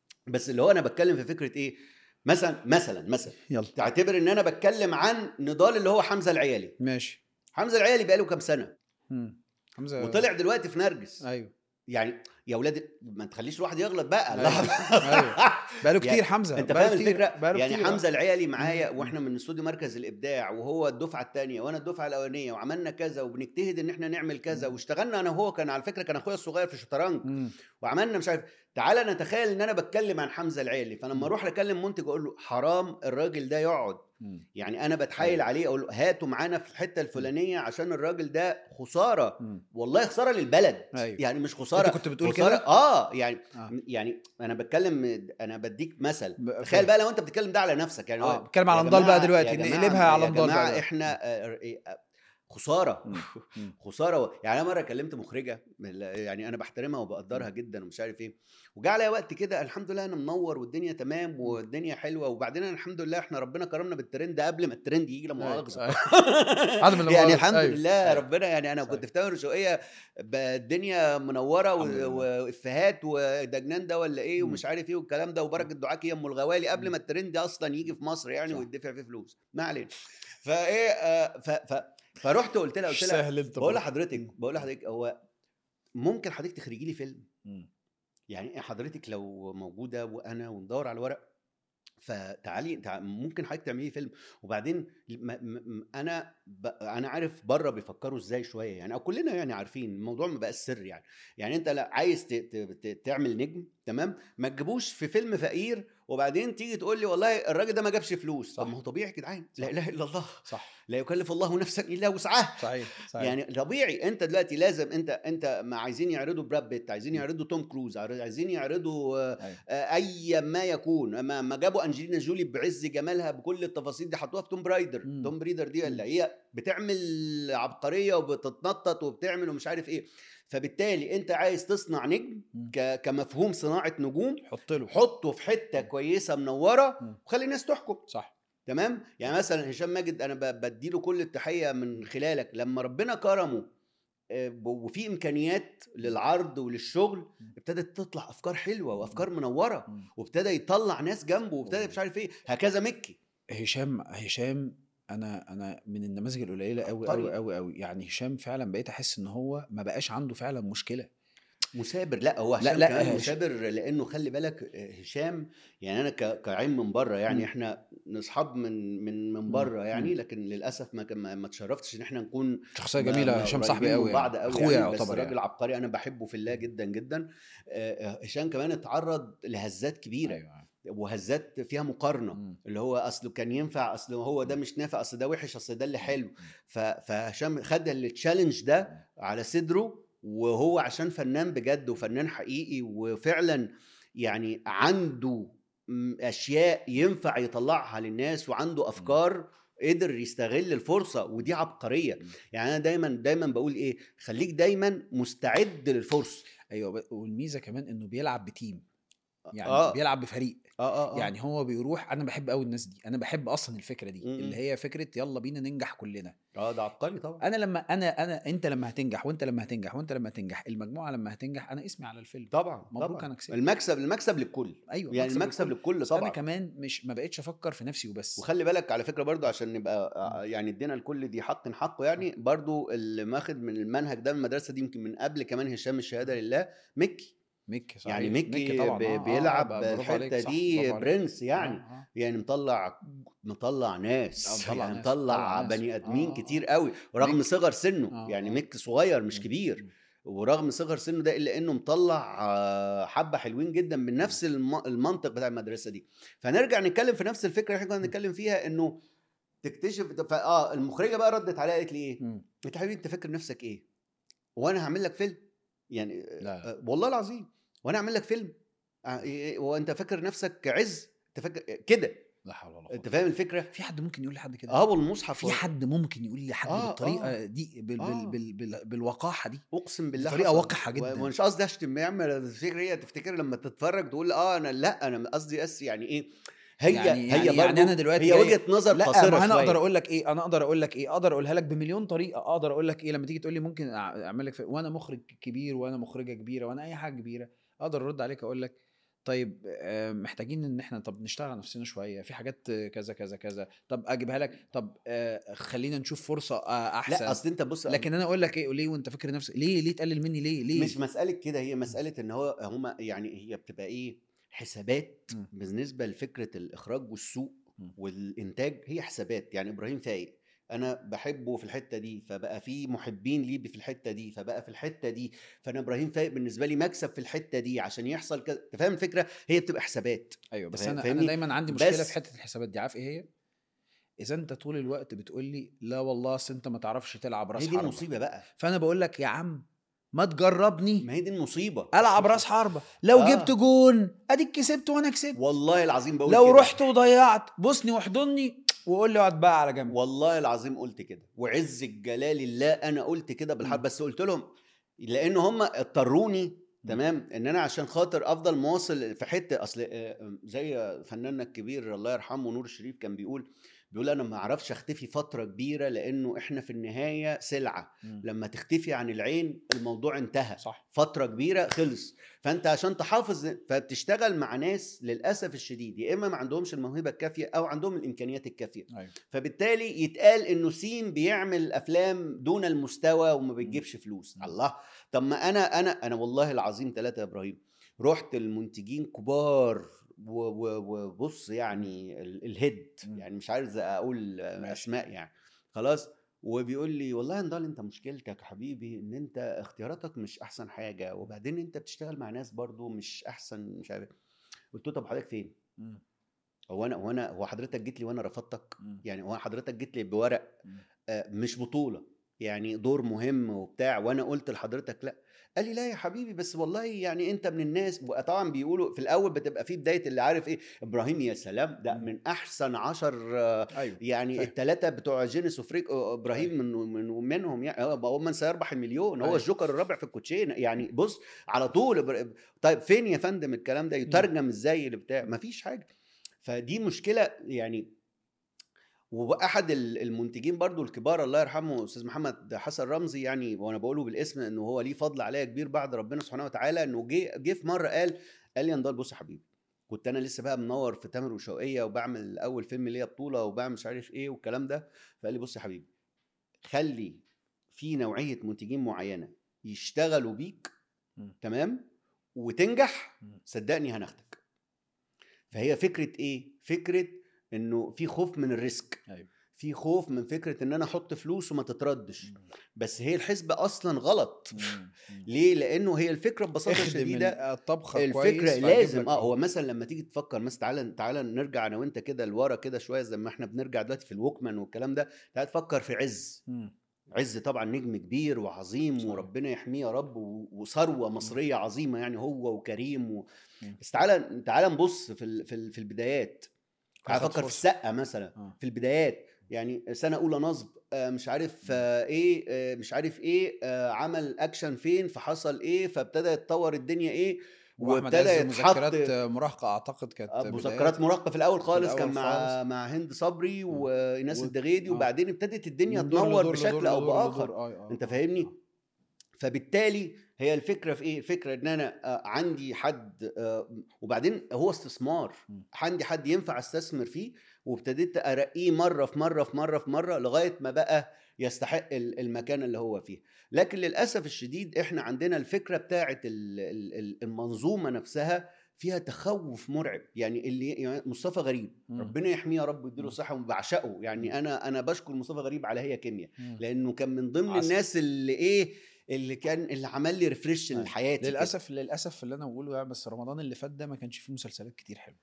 بس اللي هو انا بتكلم في فكره ايه مثلا مثلا مثلا يلا تعتبر ان انا بتكلم عن نضال اللي هو حمزه العيالي ماشي حمزه العيالي بقاله كام سنه مم. حمزه وطلع دلوقتي في نرجس ايوه يعني يا اولاد ما تخليش الواحد يغلط بقى أيوة. لا. أيوة. بقاله كتير يعني حمزه انت بقاله فاهم كتير- الفكره بقاله يعني كتير، آه. حمزه العيالي معايا مم. واحنا من استوديو مركز الابداع وهو الدفعه الثانيه وانا الدفعه الاولانيه وعملنا كذا وبنجتهد ان احنا نعمل كذا مم. واشتغلنا انا وهو كان على فكره كان اخويا الصغير في الشطرنج مم. وعملنا مش عارف تعالى نتخيل ان انا بتكلم عن حمزه العيالي مم. فلما اروح اكلم منتج اقول له حرام الراجل ده يقعد مم. يعني انا بتحايل عليه اقول له هاته معانا في الحته الفلانيه عشان الراجل ده خساره مم. والله خساره للبلد أيوة. يعني مش خساره انت كنت بتقول خساره كده اه يعني آه. يعني انا بتكلم انا بديك مثل ب- تخيل فاهم. بقى لو انت بتتكلم ده على نفسك يعني اه هو- بتكلم يا على نضال بقى جماعة- دلوقتي يا جماعة- نقلبها على يا نضال جماعة بقى احنا آه، إيه، آه، خساره مم. مم. خساره يعني انا مره كلمت مخرجه من ال- يعني انا بحترمها وبقدرها جدا ومش عارف ايه وجا عليا وقت كده الحمد لله انا منور والدنيا تمام والدنيا حلوه وبعدين أنا الحمد لله احنا ربنا كرمنا بالترند قبل ما الترند يجي لا مؤاخذه أيوة. عدم يعني المؤاخذة. الحمد أيوة. لله أيوة. ربنا يعني انا صحيح. كنت في تامر رشوقيه ب- الدنيا منوره الحمد لله. و- وافيهات ودجنان ده ولا ايه مم. ومش عارف ايه والكلام ده وبركه دعاك هي ام الغوالي قبل مم. ما الترند اصلا يجي في مصر يعني صح. ويدفع فيه فلوس ما علينا فايه آه، ف ف فرحت قلت لها مش قلت لها سهل انت بقول برضه. لحضرتك مم. بقول لحضرتك هو ممكن حضرتك تخرجي لي فيلم مم. يعني إيه حضرتك لو موجوده وانا وندور على الورق فتعالي تع- ممكن حضرتك تعملي لي فيلم وبعدين م م م انا ب انا عارف بره بيفكروا ازاي شويه يعني او كلنا يعني عارفين الموضوع ما بقاش سر يعني يعني انت لا عايز ت ت ت تعمل نجم تمام ما تجيبوش في فيلم فقير وبعدين تيجي تقول لي والله الراجل ده ما جابش فلوس صح. طب ما هو طبيعي يا جدعان لا صح. اله الا الله صح لا يكلف الله نفسا الا وسعها صحيح صحيح يعني طبيعي انت دلوقتي لازم انت انت ما عايزين يعرضوا براد بيت عايزين م. يعرضوا توم كروز عايز- عايزين يعرضوا آه، أيوة. آه، اي ما يكون ما, ما جابوا انجلينا جولي بعز جمالها بكل التفاصيل دي حطوها في توم برايدر مم. توم برايدر دي مم. اللي هي بتعمل عبقريه وبتتنطط وبتعمل ومش عارف ايه فبالتالي انت عايز تصنع نجم مم. ك- كمفهوم صناعه نجوم حط له حطه في حته كويسه منوره مم. وخلي الناس تحكم صح تمام يعني مثلا هشام ماجد انا ب- بديله كل التحيه من خلالك لما ربنا كرمه آه، ب- وفي امكانيات للعرض وللشغل ابتدت تطلع افكار حلوه وافكار منوره مم. وابتدى يطلع ناس جنبه وابتدى مش عارف ايه هكذا مكي هشام هشام انا انا من النماذج القليله قوي عبقري. قوي قوي قوي يعني هشام فعلا بقيت احس ان هو ما بقاش عنده فعلا مشكله مثابر لا هو لا، هشام لا، كمان هش- مثابر لانه خلي بالك هشام يعني انا ك- كعين من بره يعني مم. احنا اصحاب من من من مم. بره يعني مم. لكن للاسف ما كان- ما ما اتشرفتش ان احنا نكون شخصيه ما- جميله ما هشام قريبين صاحبي من قوي بعض يعني. قوي اخويا يعني بس يعتبر راجل يعني. عبقري انا بحبه في الله جدا جدا آه، آه، هشام كمان اتعرض لهزات كبيره ايوه وهزات فيها مقارنه مم. اللي هو اصله كان ينفع اصل هو ده مش نافع اصل ده وحش اصل ده اللي حلو ف- فهشام خد التشالنج ده على صدره وهو عشان فنان بجد وفنان حقيقي وفعلا يعني عنده م- اشياء ينفع يطلعها للناس وعنده افكار قدر يستغل الفرصه ودي عبقريه مم. يعني انا دايما دايما بقول ايه خليك دايما مستعد للفرصه ايوه ب- والميزه كمان انه بيلعب بتيم يعني آه. بيلعب بفريق اه اه, آه. يعني هو بيروح انا بحب قوي الناس دي انا بحب اصلا الفكره دي مم. اللي هي فكره يلا بينا ننجح كلنا اه ده عبقري طبعا انا لما انا انا انت لما هتنجح وانت لما هتنجح وانت لما هتنجح المجموعه لما هتنجح انا اسمي على الفيلم طبعا مبروك طبعا. انا كسبت المكسب المكسب للكل ايوه يعني المكسب للكل. للكل بس طبعا انا كمان مش ما بقتش افكر في نفسي وبس وخلي بالك على فكره برضو عشان نبقى آه، يعني ادينا الكل دي حق حقه يعني برضو اللي ماخد من المنهج ده من المدرسه دي يمكن من قبل كمان هشام الشهاده لله ميكي ميكي صحيح يعني ميكي, طبعا ب- آه، آه، بيلعب آه، برافو عليك، الحته صح، دي برافو عليك. برنس يعني آه، آه. يعني مطلع مطلع ناس آه، مطلع يعني ناس، مطلع مطلع ناس. بني ادمين آه، آه، كتير آه. قوي ورغم ميكي- صغر سنه آه، يعني آه. ميكي صغير مش مم. كبير مم. ورغم صغر سنه ده الا انه مطلع آه، حبه حلوين جدا من نفس الم- المنطق بتاع المدرسه دي فنرجع نتكلم في نفس الفكره اللي احنا كنا بنتكلم فيها انه تكتشف فاه المخرجه بقى ردت عليها قالت لي ايه؟ مم. انت يا حبيبي انت فاكر نفسك ايه؟ وانا هعمل لك فيلم يعني لا. آه، والله العظيم وانا هعمل لك فيلم آه، إيه- وانت فاكر نفسك عز انت فاكر كده لا حول ولا قوه انت فاهم الفكره؟ في حد ممكن يقول لحد كده اه والمصحف في حد ممكن يقول لحد آه، بالطريقه آه. دي بال آه. بال بال بال بالوقاحه دي اقسم بالله بطريقة حصل. وقحة و- جداً. ومش قصدي اشتم يعمل الفكره هي تفتكر لما تتفرج تقول اه انا لا انا قصدي بس يعني ايه هي يعني- هي يعني- برضو يعني أنا دلوقتي هي جاي- وجهه نظر لا قاصره ما انا شوية. اقدر اقول لك ايه انا اقدر اقول لك ايه اقدر اقولها لك بمليون طريقه اقدر اقول لك ايه لما تيجي تقول لي ممكن أع- اعمل لك فيلم وانا مخرج كبير وانا مخرجه كبيره وانا اي حاجه كبيره اقدر ارد عليك اقول لك طيب آه، محتاجين ان احنا طب نشتغل على نفسنا شويه في حاجات آه، كذا كذا كذا طب اجيبها لك طب آه، خلينا نشوف فرصه آه، احسن لا اصل انت بص لكن انا اقول لك ايه ليه وانت فاكر نفسك ليه ليه تقلل مني ليه ليه مش مساله كده هي مساله ان هو هما يعني هي بتبقى ايه حسابات مم. بالنسبه لفكره الاخراج والسوق مم. والانتاج هي حسابات يعني ابراهيم فايق انا بحبه في الحته دي فبقى في محبين ليه في الحته دي فبقى في الحته دي فانا ابراهيم فايق بالنسبه لي مكسب في الحته دي عشان يحصل كذا انت فاهم الفكره هي بتبقى حسابات ايوه بس فاهم- انا فاهمني؟ انا دايما عندي مشكله بس- في حته الحسابات دي عارف ايه هي اذا انت طول الوقت بتقول لي لا والله اصل انت ما تعرفش تلعب راس هي دي حربه المصيبه بقى فانا بقول لك يا عم ما تجربني ما هي دي المصيبه العب راس حربه لو آه. جبت جون اديك كسبت وانا كسبت والله العظيم بقول لو كده. رحت وضيعت بصني واحضني وقول لي اقعد بقى على جنب والله العظيم قلت كده وعز الجلال الله انا قلت كده بالحرف مم. بس قلت لهم لان هم اضطروني تمام ان انا عشان خاطر افضل مواصل في حته اصل آه، زي فناننا الكبير الله يرحمه نور الشريف كان بيقول بيقول انا ما اعرفش اختفي فتره كبيره لانه احنا في النهايه سلعه مم. لما تختفي عن العين الموضوع انتهى صح فتره كبيره خلص فانت عشان تحافظ فبتشتغل مع ناس للاسف الشديد يا اما ما عندهمش الموهبه الكافيه او عندهم الامكانيات الكافيه ايوه فبالتالي يتقال انه سين بيعمل افلام دون المستوى وما بتجيبش فلوس مم. الله طب ما انا انا انا والله العظيم ثلاثة يا ابراهيم رحت المنتجين كبار و- و- وبص يعني ال- الهيد مم. يعني مش عايز اقول ماشي. اسماء يعني خلاص وبيقول لي والله يا نضال انت مشكلتك يا حبيبي ان انت اختياراتك مش احسن حاجه وبعدين انت بتشتغل مع ناس برضو مش احسن مش عارف قلت له طب حضرتك فين مم. هو انا هو انا هو حضرتك جيت لي وانا رفضتك مم. يعني هو حضرتك جيت لي بورق مم. آه، مش بطوله يعني دور مهم وبتاع وانا قلت لحضرتك لا قال لي لا يا حبيبي بس والله يعني انت من الناس طبعا بيقولوا في الاول بتبقى في بدايه اللي عارف ايه ابراهيم يا سلام ده مم. من احسن عشر آه، ايوه يعني فاهم. الثلاثه بتوع جينيس وفريك آه، ابراهيم من من منهم يعني هو هو من سيربح المليون هو أيوة. الجوكر الرابع في الكوتشين يعني بص على طول إبر- طيب فين يا فندم الكلام ده يترجم ازاي اللي بتاع مفيش حاجه فدي مشكله يعني واحد ال- المنتجين برضو الكبار الله يرحمه استاذ محمد حسن رمزي يعني وانا بقوله بالاسم انه هو ليه فضل عليا كبير بعد ربنا سبحانه وتعالى انه جه جه في مره قال قال لي يا نضال بص يا حبيبي كنت انا لسه بقى منور في تامر وشوقيه وبعمل اول فيلم ليا بطوله وبعمل مش عارف ايه والكلام ده فقال لي بص يا حبيبي خلي في نوعيه منتجين معينه يشتغلوا بيك مم. تمام وتنجح مم. صدقني هناخدك فهي فكره ايه فكره انه في خوف من الريسك ايوه في خوف من فكره ان انا احط فلوس وما تتردش بس هي الحسبه اصلا غلط ليه لانه هي الفكره ببساطه اخدم شديده الطبخه الفكره كويس فهجيب لازم لك اه فلوس. هو مثلا لما تيجي تفكر مثلا تعالى تعالى نرجع انا وانت كده لورا كده شويه زي ما احنا بنرجع دلوقتي في الوكمان والكلام ده تعالى تفكر في عز مم. عز طبعا نجم كبير وعظيم صحيح. وربنا يحميه يا رب و- وثروه مصريه عظيمه يعني هو وكريم و... مم. بس تعالى تعالى نبص في ال... في, ال... في البدايات تعالى أخد فكر في فرصة. السقه مثلا آه. في البدايات يعني سنه اولى نصب آه، مش عارف آه، ايه آه، مش عارف ايه آه، عمل اكشن فين فحصل ايه فابتدى يتطور الدنيا ايه واحمد وابتدى عز يتحط مذكرات مراهقه اعتقد كانت آه، بدايات. مذكرات مراهقه في الاول خالص الأول كان مع خالص. مع هند صبري وايناس و- الدغيدي آه. وبعدين ابتدت الدنيا من دور تنور لدور بشكل لدور او لدور باخر لدور. آه، آه، انت آه. فاهمني فبالتالي هي الفكره في ايه الفكره ان انا آه، عندي حد آه، وبعدين هو استثمار م. عندي حد ينفع استثمر فيه وابتديت ارقيه مره في مره في مره في مره لغايه ما بقى يستحق ال- المكان اللي هو فيه لكن للاسف الشديد احنا عندنا الفكره بتاعه ال- ال- ال- المنظومه نفسها فيها تخوف مرعب يعني اللي يعني مصطفى غريب مم. ربنا يحميه يا رب ويديله مم. الصحه وبعشقه يعني انا انا بشكر مصطفى غريب على هي كيمياء مم. لانه كان من ضمن عسل. الناس اللي ايه اللي كان اللي عمل لي ريفريش أيوة. لحياتي كده. للاسف للاسف اللي انا بقوله يعني بس رمضان اللي فات ده ما كانش فيه مسلسلات كتير حلوه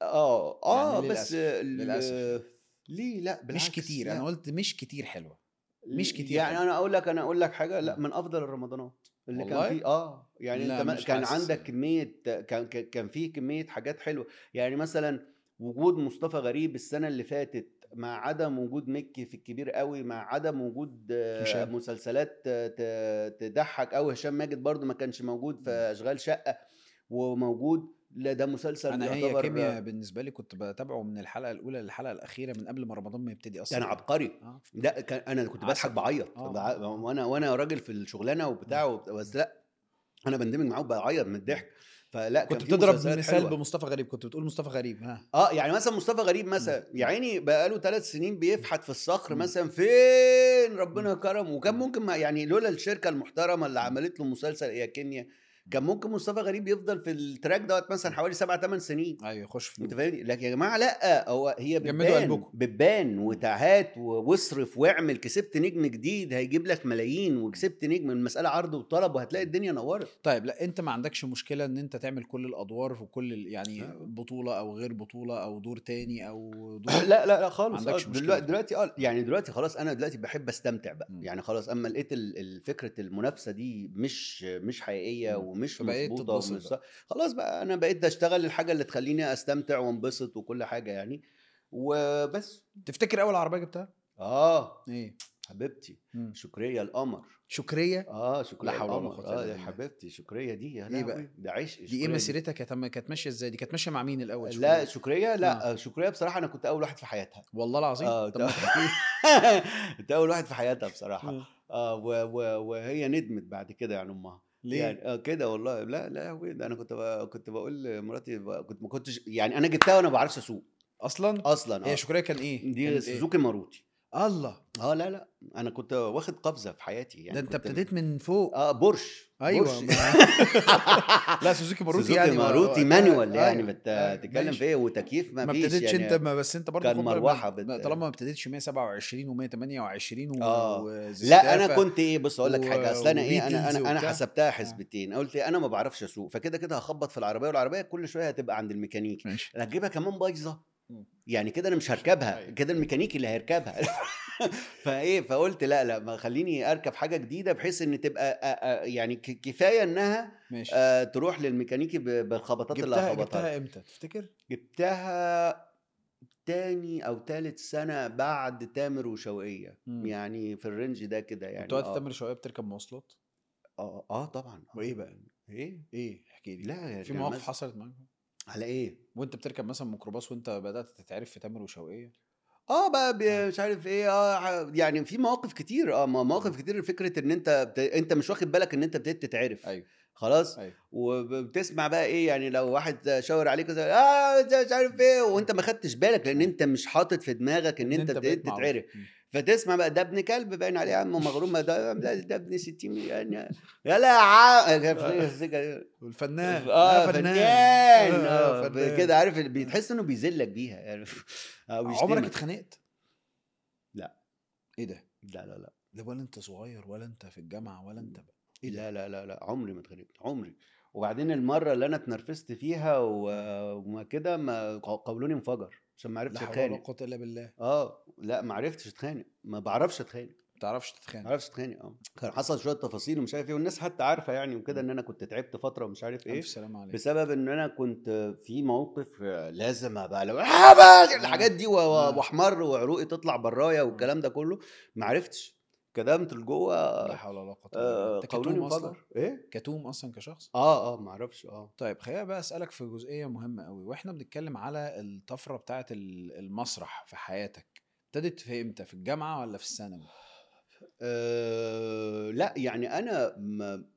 اه اه يعني بس للأسف. ال- للأسف. ليه لا بالعكس مش كتير لا. انا قلت مش كتير حلوه مش كتير يعني حلوة. انا اقول لك انا اقول لك حاجه لا مم. من افضل الرمضانات اللي والله؟ كان فيه اه يعني لا، انت ما- مش كان حاسس. عندك كميه كان كان- كان فيه كميه حاجات حلوه يعني مثلا وجود مصطفى غريب السنه اللي فاتت مع عدم وجود مكي في الكبير قوي مع عدم وجود آه، هشام. مسلسلات آه، ت- تضحك قوي هشام ماجد برضو ما كانش موجود في اشغال شقه وموجود لا ده مسلسل انا هي يعتبر كيمياء بالنسبه لي كنت بتابعه من الحلقه الاولى للحلقه الاخيره من قبل ما رمضان ما يبتدي اصلا كان عبقري اه ده كان انا كنت عسل. بضحك بعيط آه. بع- وانا وانا راجل في الشغلانه وبتاع وبت- بس لا انا بندمج معاه وبعيط من الضحك فلا كنت كان في بتضرب مسلسلات مثال حلوة. بمصطفى غريب كنت بتقول مصطفى غريب ها اه يعني مثلا مصطفى غريب مثلا مم. يا عيني بقاله ثلاث سنين بيفحت في الصخر مم. مثلا فين ربنا كرم وكان ممكن ما يعني لولا الشركه المحترمه اللي عملت له مسلسل يا كينيا كان ممكن مصطفى غريب يفضل في التراك دوت مثلا حوالي سبع ثمان سنين ايوه يخش في انت نور. فاهمني لكن يا جماعه لا هو هي جمدوا بتبان قلبكم. بتبان وتعهات و- واصرف واعمل كسبت نجم جديد هيجيب لك ملايين وكسبت نجم المساله عرض وطلب وهتلاقي الدنيا نورت طيب لا انت ما عندكش مشكله ان انت تعمل كل الادوار وكل ال- يعني آه. بطوله او غير بطوله او دور تاني او دور لا لا لا خالص ما عندكش آه، مشكلة دلوقتي في دلوقتي اه يعني دلوقتي خلاص انا دلوقتي بحب استمتع بقى مم. يعني خلاص اما لقيت ال- ال- فكره المنافسه دي مش مش حقيقيه مم. ومش فبقيت مظبوطه تتبسط ومش بقى. صح خلاص بقى انا بقيت اشتغل الحاجه اللي تخليني استمتع وانبسط وكل حاجه يعني وبس تفتكر اول عربيه جبتها اه ايه حبيبتي مم. شكريه القمر شكريه اه شكريه لا حول ولا القمر قوة إلا اه يا بالله. حبيبتي شكريه دي يا إيه بقى؟ لهوي، ده عشق دي ايه شكرية مسيرتها كانت كانت ماشيه ازاي دي كانت ماشيه مع مين الاول لا شكرية؟ شكريه لا آه. شكريه بصراحه انا كنت اول واحد في حياتها والله العظيم اه طب ما ده- تحكي انت اول واحد في حياتها بصراحه لي. اه و و وهي ندمت بعد كده يعني امها ليه يعني اه كده والله لا لا يا هوي، ده انا كنت ب... كنت بقول لمراتي ب... كنت ما كنتش يعني انا جبتها وانا ما بعرفش اسوق اصلا اصلا هي اه شكريه كان ايه دي كانت سوزوكي ماروتي إيه؟ الله اه لا لا انا كنت واخد قفزه في حياتي يعني ده انت كنت- ابتديت من فوق اه بورش ايوه بورش. ما... لا سوزوكي ماروتي سوزوكي يعني ما- ماروتي آه، مانوال آه، يعني أيوة، بت... آه، تتكلم ماشي. في ايه وتكييف ما ما فيش ابتديتش يعني انت ما بس انت برضه كان خد بالك مروحة ما- بت- ما- طالما ما ابتديتش 127 و128 و آه. وزستافة لا انا كنت ايه بص اقول لك و- حاجه اصل انا ايه انا وبيتلز انا انا وبتاع. حسبتها حسبتين قلت إيه انا ما بعرفش اسوق فكده كده هخبط في العربيه والعربيه كل شويه هتبقى عند الميكانيكي ماشي انا هتجيبها كمان بايظه مم. يعني كده انا مش هركبها أيوة. كده الميكانيكي اللي هيركبها فايه فقلت لا لا ما خليني اركب حاجه جديده بحيث ان تبقى آه، آه، يعني ك- كفايه انها ماشي آه، تروح للميكانيكي ب- بالخبطات اللي جبتها هخبطها جبتها امتى تفتكر؟ جبتها تاني او تالت سنه بعد تامر وشوقيه مم. يعني في الرينج ده كده يعني كنت وقت آه. تامر شويه بتركب مواصلات اه اه طبعا آه. وايه بقى؟ ايه ايه احكي لي لا يعني في كان مواقف مثلا- حصلت معاك على ايه وانت بتركب مثلا ميكروباص وانت بدات تتعرف في تامر وشوقيه اه بقى بي- آه. مش عارف ايه اه ح- يعني في مواقف كتير اه ما- مواقف كتير فكره ان انت بت... انت مش واخد بالك ان انت ابتديت تتعرف ايوه خلاص ايوه وبتسمع بقى ايه يعني لو واحد شاور عليك كده، اه انت مش عارف ايه وانت ما خدتش بالك لان انت مش حاطط في دماغك ان, انت بقيت ابتديت معروف. تتعرف مم. فتسمع بقى ده ابن كلب باين عليه يا عم مغروم ده ده, ده ابن 60 مليون يلا يا عم والفنان اه آه، فنان آه، اه فنان. كده عارف بتحس انه بيذلك بيها يعني او عمرك بيشتمك. اتخانقت؟ لا. ايه ده؟ لا لا لا لا ولا انت صغير ولا انت في الجامعه ولا انت بقى. ايه ده؟ لا لا لا لا عمري ما اتخانقت عمري وبعدين المره اللي انا اتنرفزت فيها و- وما كده ما قولوني انفجر عشان ما عرفتش لا حول ولا اتخانق قوه الا بالله اه لا ما عرفتش اتخانق ما بعرفش اتخانق ما تعرفش ما تتخانق بعرفش اتخانق اه كان حصل شويه تفاصيل ومش عارف ايه والناس حتى عارفه يعني وكده ان انا كنت تعبت فتره ومش عارف ايه الف سلامه عليك بسبب ان انا كنت في موقف لازم ابقى لو "آه، الحاجات دي و- و- آه. واحمر وعروقي تطلع برايا والكلام ده كله ما عرفتش كدمت لجوه لا حول ولا قوه الا بالله آه، انت قولوني كتوم اصلا انفجر ايه كتوم اصلا كشخص اه اه ما اعرفش اه طيب خلينا بقى اسالك في جزئيه مهمه قوي واحنا بنتكلم على الطفره بتاعه ال- المسرح في حياتك ابتدت في امتى في الجامعه ولا في الثانوي آه، لا يعني انا ما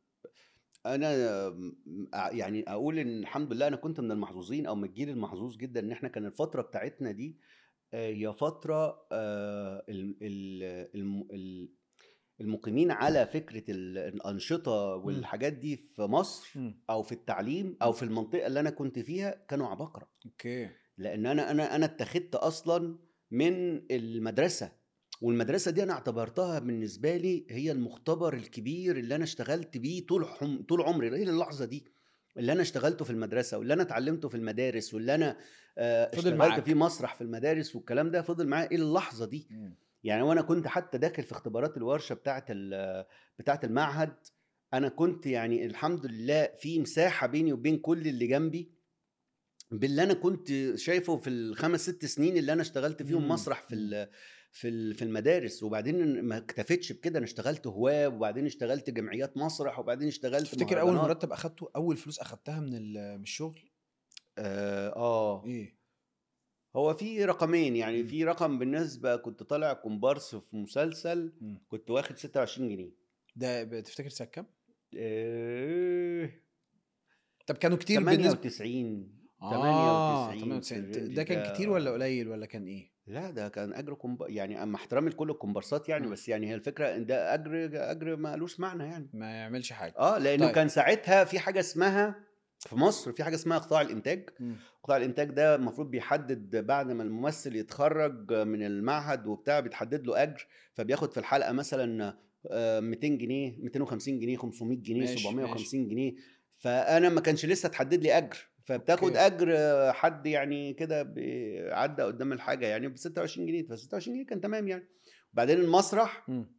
انا م- ع- يعني اقول ان الحمد لله انا كنت من المحظوظين او من الجيل المحظوظ جدا ان احنا كان الفتره بتاعتنا دي آه، هي فتره آه، ال- ال- الم- ال- المقيمين على فكره ال- الانشطه والحاجات دي في مصر مم. او في التعليم او في المنطقه اللي انا كنت فيها كانوا عباقره اوكي لان انا انا انا اتخذت اصلا من المدرسه والمدرسه دي انا اعتبرتها بالنسبه لي هي المختبر الكبير اللي انا اشتغلت بيه طول حم... طول عمري هي اللحظه دي اللي انا اشتغلته في المدرسه واللي انا اتعلمته في المدارس واللي انا آه، فضل اشتغلت معاك. فيه مسرح في المدارس والكلام ده فضل معايا الى اللحظه دي مم. يعني وانا كنت حتى داخل في اختبارات الورشه بتاعه ال- بتاعه المعهد انا كنت يعني الحمد لله في مساحه بيني وبين كل اللي جنبي باللي انا كنت شايفه في الخمس ست سنين اللي انا اشتغلت فيهم مم. مسرح في ال- في ال- في المدارس وبعدين ما اكتفيتش بكده انا اشتغلت هواه وبعدين اشتغلت جمعيات مسرح وبعدين اشتغلت تفتكر اول مهرجانات. مرتب اخدته اول فلوس اخدتها من ال- من الشغل اه, آه. ايه هو في رقمين يعني مم. في رقم بالنسبه كنت طالع كومبارس في مسلسل مم. كنت واخد 26 جنيه ده ب- تفتكر سنه كام آه، طب كانوا كتير بالنسبه 98 اه 98 98 في الرينج ده كان كتير ولا قليل ولا كان ايه لا ده كان اجر كومب... يعني اما احترامي لكل الكومبارسات يعني مم. بس يعني هي الفكره ان ده اجر اجر مالوش معنى يعني ما يعملش حاجه اه لانه طيب. كان ساعتها في حاجه اسمها في مصر في حاجه اسمها قطاع الانتاج مم. قطاع الانتاج ده المفروض بيحدد بعد ما الممثل يتخرج من المعهد وبتاع بيتحدد له اجر فبياخد في الحلقه مثلا آه، 200 جنيه 250 جنيه 500 جنيه ماشي، 750 جنيه فانا ما كانش لسه اتحدد لي اجر فبتاخد أوكي. اجر آه، حد يعني كده بيعدى قدام الحاجه يعني ب 26 جنيه ف 26 جنيه كان تمام يعني وبعدين المسرح مم.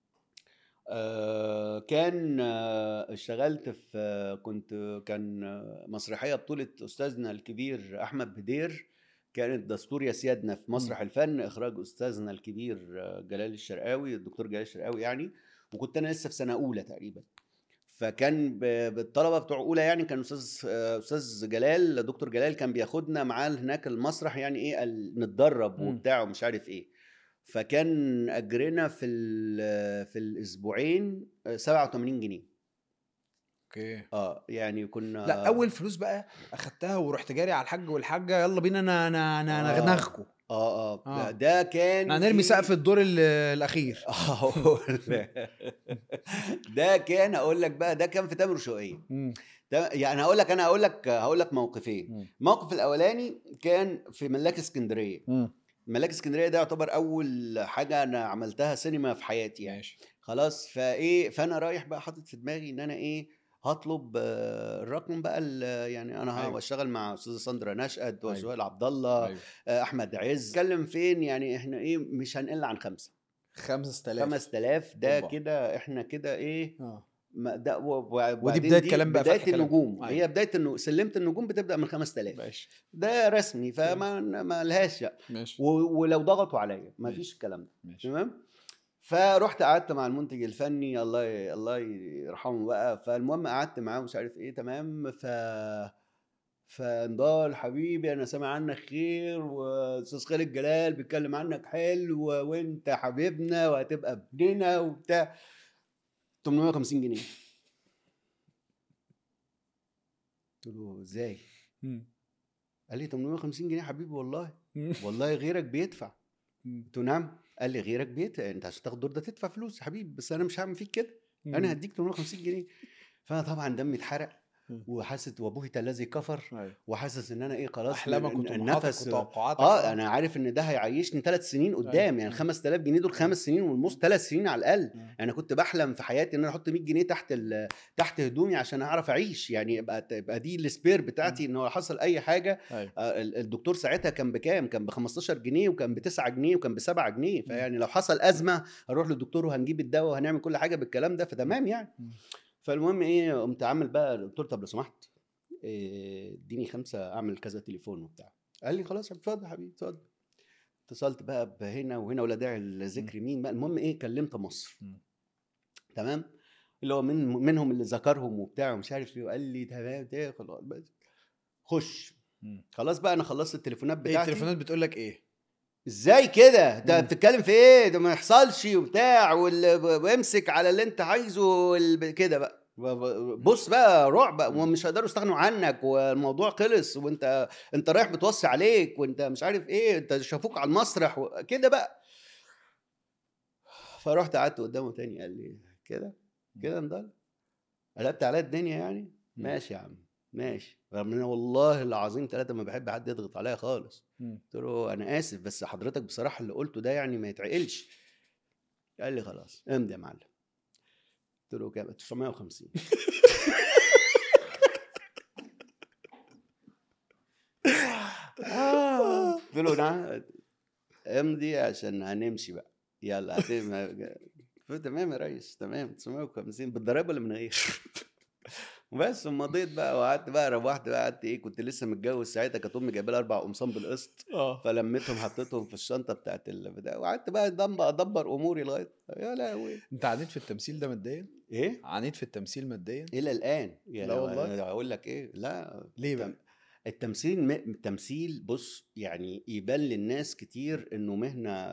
آه، كان آه، اشتغلت في آه، كنت كان آه، مسرحيه بطوله استاذنا الكبير احمد بدير كانت دستور يا سيادنا في مسرح الفن اخراج استاذنا الكبير آه، جلال الشرقاوي الدكتور جلال الشرقاوي يعني وكنت انا لسه في سنه اولى تقريبا فكان ب- بالطلبه بتوع اولى يعني كان استاذ آه، استاذ جلال دكتور جلال كان بياخدنا معاه هناك المسرح يعني ايه ال- نتدرب مم. وبتاع ومش عارف ايه فكان اجرنا في ال- في الاسبوعين آه، 87 جنيه اوكي اه يعني كنا لا اول فلوس بقى اخدتها ورحت جاري على الحاج والحاجه يلا بينا انا انا انا آه. نغنغكم اه اه, آه. لا ده كان انا هنرمي في- سقف الدور ال- الاخير أقول لك. ده كان اقول لك بقى ده كان في تامر شقيه مم. ده يعني هقول لك انا هقول لك هقول لك موقفين مم. الموقف الاولاني كان في ملاك اسكندريه مم. ملاك اسكندريه ده يعتبر اول حاجه انا عملتها سينما في حياتي يعني ماشي خلاص فايه فانا رايح بقى حاطط في دماغي ان انا ايه هطلب آه، الرقم بقى ال- يعني انا أيوة. هشتغل مع استاذه ساندرا نشأت أيوة. وسهيل عبد الله ايوه آه، احمد عز اتكلم فين يعني احنا ايه مش هنقل عن خمسه 5000 5000 ده أوبا. كده احنا كده ايه اه ما ده و- و- وبعدين بداية دي كلام بقى، بدايه فتح كلام. النجوم أيوة. هي بدايه النجوم سلمه النجوم بتبدا من 5000 ماشي ده رسمي فما ما لهاش يعني. ماشي و- ولو ضغطوا عليا ما ماشي. فيش الكلام ده ماشي تمام فرحت قعدت مع المنتج الفني الله ي... الله يرحمه بقى فالمهم قعدت معاه ومش عارف ايه تمام ف فنضال حبيبي انا سامع عنك خير واستاذ خالد جلال بيتكلم عنك حلو و... وانت حبيبنا وهتبقى ابننا وبتاع 850 جنيه قلت له ازاي مم. قال لي 850 جنيه يا حبيبي والله مم. والله غيرك بيدفع مم. قلت له نعم قال لي غيرك بيدفع انت عشان تاخد دور ده تدفع فلوس يا حبيبي بس انا مش هعمل فيك كده انا هديك 850 جنيه فانا طبعا دمي اتحرق مم. وحاسس وابوهي الذي كفر أيوة. وحاسس ان انا ايه خلاص احلامك ن- ن- وطموحاتك النفس وتوقعاتك اه انا عارف ان ده هيعيشني ثلاث سنين قدام يعني مم. 5000 جنيه دول خمس سنين ونص ثلاث سنين على الاقل مم. انا كنت بحلم في حياتي ان انا احط 100 جنيه تحت ال- تحت هدومي عشان اعرف اعيش يعني يبقى يبقى دي السبير بتاعتي ان لو حصل اي حاجه أيوة. آه، ال- الدكتور ساعتها كان بكام؟ كان ب 15 جنيه وكان ب 9 جنيه وكان ب 7 جنيه فيعني لو حصل ازمه هروح للدكتور وهنجيب الدواء وهنعمل كل حاجه بالكلام ده فتمام يعني مم. فالمهم ايه قمت عامل بقى قلت له طب لو سمحت إيه، اديني خمسه اعمل كذا تليفون وبتاع قال لي خلاص اتفضل يا حبيبي اتفضل اتصلت بقى بهنا وهنا ولا داعي لذكر مين بقى المهم ايه كلمت مصر مم. تمام اللي هو من منهم اللي ذكرهم وبتاع ومش عارف ايه وقال لي تمام ده خلاص بس خش مم. خلاص بقى انا خلصت التليفونات ايه بتاعتي التليفونات بتقول لك ايه؟ ازاي كده ده مم. بتتكلم في ايه ده ما يحصلش وبتاع وال- وامسك على اللي انت عايزه وال- كده بقى ب- ب- بص بقى رعب بقى ومش هيقدروا يستغنوا عنك والموضوع خلص وانت انت رايح بتوصي عليك وانت مش عارف ايه انت شافوك على المسرح كده بقى فرحت قعدت قدامه تاني قال لي كده كده نضل قلبت عليا الدنيا يعني ماشي يا عم ماشي رغم ان أنا والله العظيم ثلاثة ما بحب حد يضغط عليا خالص مم. قلت له انا اسف بس حضرتك بصراحه اللي قلته ده يعني ما يتعقلش قال لي خلاص امضي يا معلم قلت له كام 950 قلت له نعم امضي عشان هنمشي بقى يلا هتم قلت له تمام يا ريس تمام 950 بالضرايب ولا من غير بس ومضيت بقى وقعدت بقى روحت بقى قعدت ايه كنت لسه متجوز ساعتها كانت امي جايبه لي اربع قمصان بالقسط اه فلميتهم حطيتهم في الشنطه بتاعت البتاع وقعدت بقى أدب- ادبر اموري لغايه يا لهوي انت عانيت في التمثيل ده ماديا؟ ايه عانيت في التمثيل ماديا؟ الى الان يعني لا والله. اقول لك ايه لا ليه بقى؟ التمثيل م- التمثيل بص يعني يبان للناس كتير انه مهنه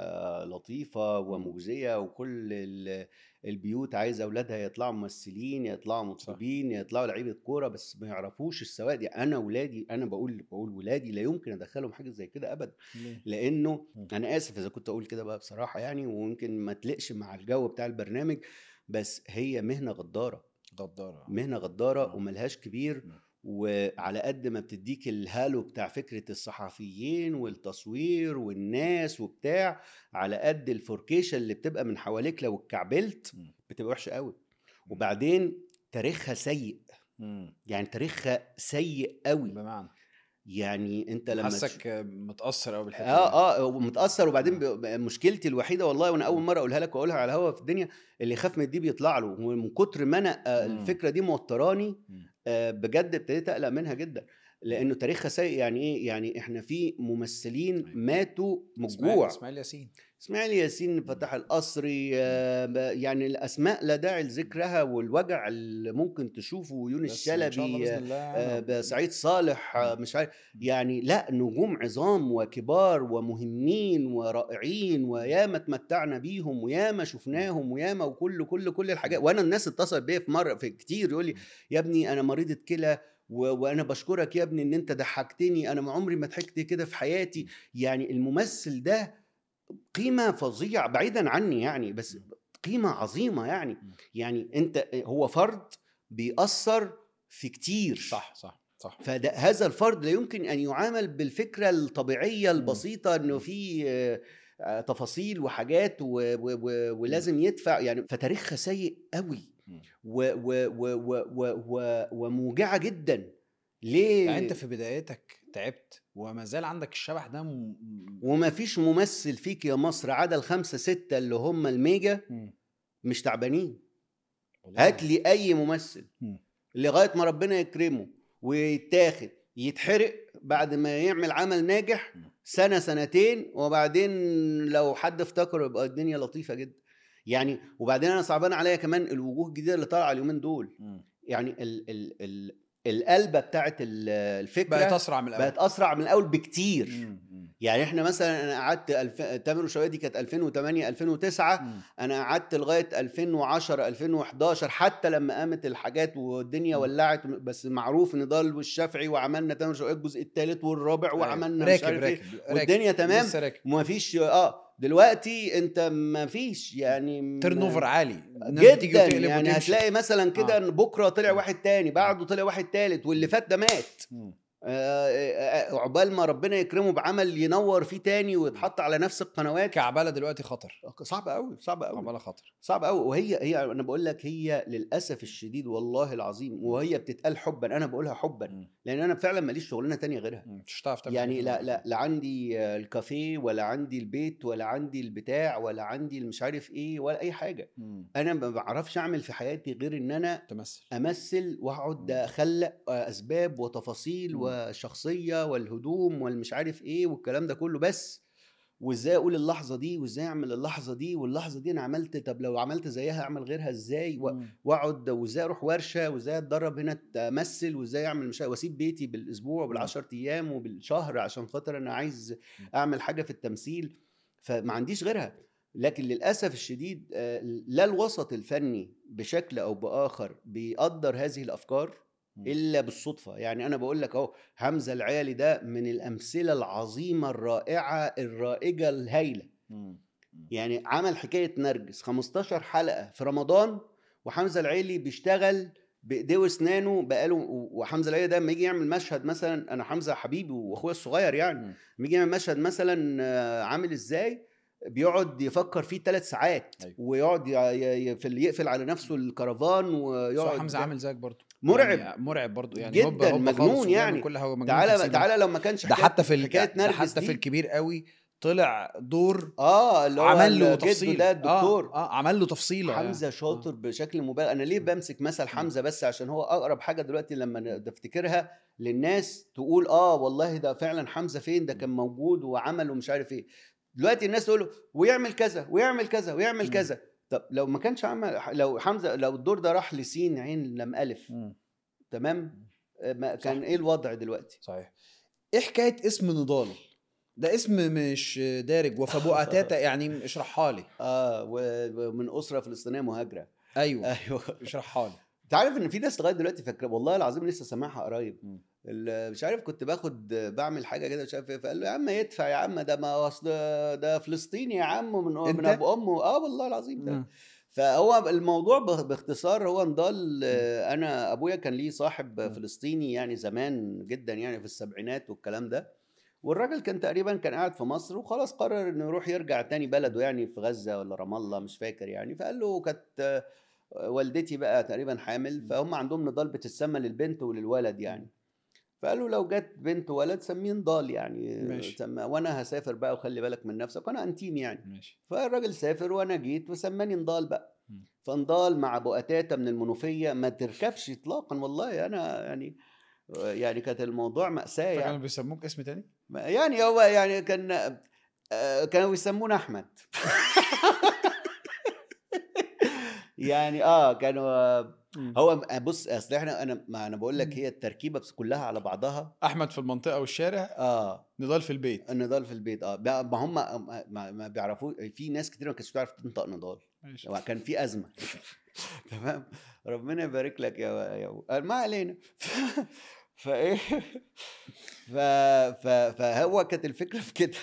لطيفه ومجزيه وكل ال- البيوت عايزه اولادها يطلعوا ممثلين يطلعوا مطربين يطلعوا لعيبه كوره بس ما يعرفوش السواد يعني انا ولادي انا بقول بقول ولادي لا يمكن ادخلهم حاجه زي كده ابدا ليه؟ لانه مم. انا اسف اذا كنت اقول كده بقى بصراحه يعني ويمكن ما تلقش مع الجو بتاع البرنامج بس هي مهنه غداره غدارة مهنه غداره آه. وملهاش كبير مم. وعلى قد ما بتديك الهالو بتاع فكره الصحفيين والتصوير والناس وبتاع على قد الفوركيشن اللي بتبقى من حواليك لو اتكعبلت مم. بتبقى وحشه قوي وبعدين تاريخها سيء مم. يعني تاريخها سيء قوي بمعنى يعني انت لما تش- حاسك متاثر قوي بالحته دي. اه اه ومتاثر وبعدين ب- مشكلتي الوحيده والله وانا اول مره اقولها لك واقولها على الهوا في الدنيا اللي يخاف من دي بيطلع له ومن كتر ما انا آه، مم. الفكره دي موتراني مم. آه، بجد ابتديت اقلق منها جدا لانه تاريخها سيء يعني ايه يعني احنا في ممثلين أيوة. ماتوا من إسماعيل- الجوع اسماعيل ياسين اسماعيل ياسين فتح القصري آه، ب- يعني الاسماء لا داعي لذكرها والوجع اللي ممكن تشوفه يونس بس ان شاء الله شلبي باذن الله آه، يعني بسعيد صالح آه، مم. مش عارف مم. يعني لا نجوم عظام وكبار ومهمين ورائعين وياما اتمتعنا بيهم وياما شفناهم وياما وكل كل كل الحاجات وانا الناس اتصلت بيا في مره في كتير يقول لي يا ابني انا مريضه كلى و... وانا بشكرك يا ابني ان انت ضحكتني انا ما عمري ما ضحكت كده في حياتي يعني الممثل ده قيمه فظيعه بعيدا عني يعني بس قيمه عظيمه يعني يعني انت هو فرد بيأثر في كتير صح صح صح فهذا الفرد لا يمكن ان يعامل بالفكره الطبيعيه البسيطه انه في آه، آه، تفاصيل وحاجات و و و ولازم يدفع يعني فتاريخها سيء قوي مم. و و و و و و وموجعه جدا ليه يعني انت في بدايتك تعبت وما زال عندك الشبح ده م... م- وما فيش ممثل فيك يا مصر عدا الخمسه سته اللي هم الميجا مم. مش تعبانين والله. هات لي اي ممثل مم. لغايه ما ربنا يكرمه ويتاخد يتحرق بعد ما يعمل عمل ناجح مم. سنه سنتين وبعدين لو حد افتكره يبقى الدنيا لطيفه جدا يعني وبعدين انا صعبان عليا كمان الوجوه الجديده اللي طالعه اليومين دول مم. يعني ال ال ال القلبه بتاعت ال- الفكره بقت اسرع من الاول بقت اسرع من الاول بكتير مم. مم. يعني احنا مثلا انا قعدت الف... تامر وشوقية دي كانت 2008 2009 مم. انا قعدت لغايه 2010 2011 حتى لما قامت الحاجات والدنيا مم. ولعت بس معروف نضال والشافعي وعملنا تامر وشوقية الجزء الثالث والرابع وعملنا مش راكب عارف ايه راكب راكب. والدنيا تمام لسه راكب وما فيش اه دلوقتي انت ما فيش يعني م- تيرن اوفر عالي الناس بتيجي جدا وتقلب يعني وتمشي. هتلاقي مثلا كده آه. ان بكره طلع واحد تاني بعده طلع واحد تالت واللي فات ده مات مم. آه، آه، آه، عقبال ما ربنا يكرمه بعمل ينور فيه تاني ويتحط على نفس القنوات كعبله دلوقتي خطر صعب قوي صعب قوي كعبله خطر صعب قوي وهي هي انا بقول لك هي للاسف الشديد والله العظيم وهي بتتقال حبا انا بقولها حبا مم. لان انا فعلا ماليش شغلانه تانية غيرها مم. مش هتعرف تعمل يعني حاجة لا غير لا كده. لا عندي آه، الكافيه ولا عندي البيت ولا عندي البتاع ولا عندي المش عارف ايه ولا اي حاجه مم. انا ما بعرفش اعمل في حياتي غير ان انا تمثل امثل واقعد مم. اخلق آه، اسباب وتفاصيل مم. والشخصيه والهدوم والمش عارف ايه والكلام ده كله بس وازاي اقول اللحظه دي وازاي اعمل اللحظه دي واللحظه دي انا عملت طب لو عملت زيها اعمل غيرها ازاي و- مم. واقعد وازاي اروح ورشه وازاي اتدرب هنا امثل وازاي اعمل مش واسيب بيتي بالاسبوع وبالعشر ايام وبالشهر عشان خاطر انا عايز اعمل حاجه في التمثيل فما عنديش غيرها لكن للاسف الشديد آه، لا الوسط الفني بشكل او باخر بيقدر هذه الافكار مم. الا بالصدفه يعني انا بقول لك اهو حمزه العيالي ده من الامثله العظيمه الرائعه الرائجه الهايله مم. مم. يعني عمل حكايه نرجس 15 حلقه في رمضان وحمزه العيلي بيشتغل بايديه واسنانه بقاله وحمزه العيلي ده لما يجي يعمل مشهد مثلا انا حمزه حبيبي واخويا الصغير يعني مم. لما يجي يعمل مشهد مثلا آه، عامل ازاي بيقعد يفكر فيه ثلاث ساعات أيوة. ويقعد ي- ي- ي- في اللي يقفل على نفسه الكرفان بس هو ويقعد حمزه عامل زيك برضه مرعب. يعني مرعب برضه يعني جداً، هوبا هوبا مجنون خالص وبيعمل يعني. كل حاجه مجنون تعالى تمثيل. تعالى لو ما كانش ده حكاية- حتى في ال- حكايه ده نرجس حتى دي في الكبير قوي طلع دور اه اللي هو عمل له جده تفصيل ده الدكتور اه, آه عمل له تفصيله حمزه يعني. شاطر بشكل مبالغ انا ليه بمسك مثل حمزه بس عشان هو اقرب حاجه دلوقتي لما ن- افتكرها للناس تقول اه والله ده فعلا حمزه فين ده كان موجود وعمل ومش عارف ايه دلوقتي الناس تقول له ويعمل كذا ويعمل كذا ويعمل مم. كذا طب لو ما كانش عمل لو حمزه لو الدور ده راح لسين عين لم الف مم. تمام آه، ما كان صح. ايه الوضع دلوقتي صحيح ايه حكايه اسم نضال ده اسم مش دارج وفابو اتاتا يعني اشرحها لي اه و- ومن اسره فلسطينيه مهاجره ايوه ايوه اشرحها لي انت عارف ان في ناس لغايه دلوقتي فاكره والله العظيم لسه سامعها قريب مم. ال- مش عارف كنت باخد بعمل حاجه كده مش عارف ايه فقال له يا عم يدفع يا عم ده ما اصل ده فلسطيني يا عم من من انت؟ ابو امه اه والله العظيم ده مم. فهو الموضوع ب- باختصار هو نضال آه، انا ابويا كان ليه صاحب مم. فلسطيني يعني زمان جدا يعني في السبعينات والكلام ده والراجل كان تقريبا كان قاعد في مصر وخلاص قرر انه يروح يرجع تاني بلده يعني في غزه ولا رام الله مش فاكر يعني فقال له كانت آه، والدتي بقى تقريبا حامل فهم عندهم نضال بتتسمى للبنت وللولد يعني فقالوا لو جت بنت وولد سميه نضال يعني ماشي. سمى وانا هسافر بقى وخلي بالك من نفسك وانا انتيم يعني ماشي فالراجل سافر وانا جيت وسماني نضال بقى مم. فنضال مع ابو اتاتا من المنوفيه ما تركبش اطلاقا والله انا يعني يعني كانت الموضوع مأساة فكانوا يعني بيسموك اسم تاني ما- يعني هو يعني كان آه، كانوا يسمونه احمد يعني اه كانوا هو بص اصل احنا انا ما انا بقول لك هي التركيبه بس كلها على بعضها احمد في المنطقه والشارع اه نضال في البيت النضال في البيت اه بقى- ما هم ما, ما بيعرفوش في ناس كتير ما كانتش بتعرف تنطق نضال ماشي هو كان في ازمه تمام ربنا يبارك لك يا يا ما علينا فايه ف... ف... فهو كانت الفكره في كده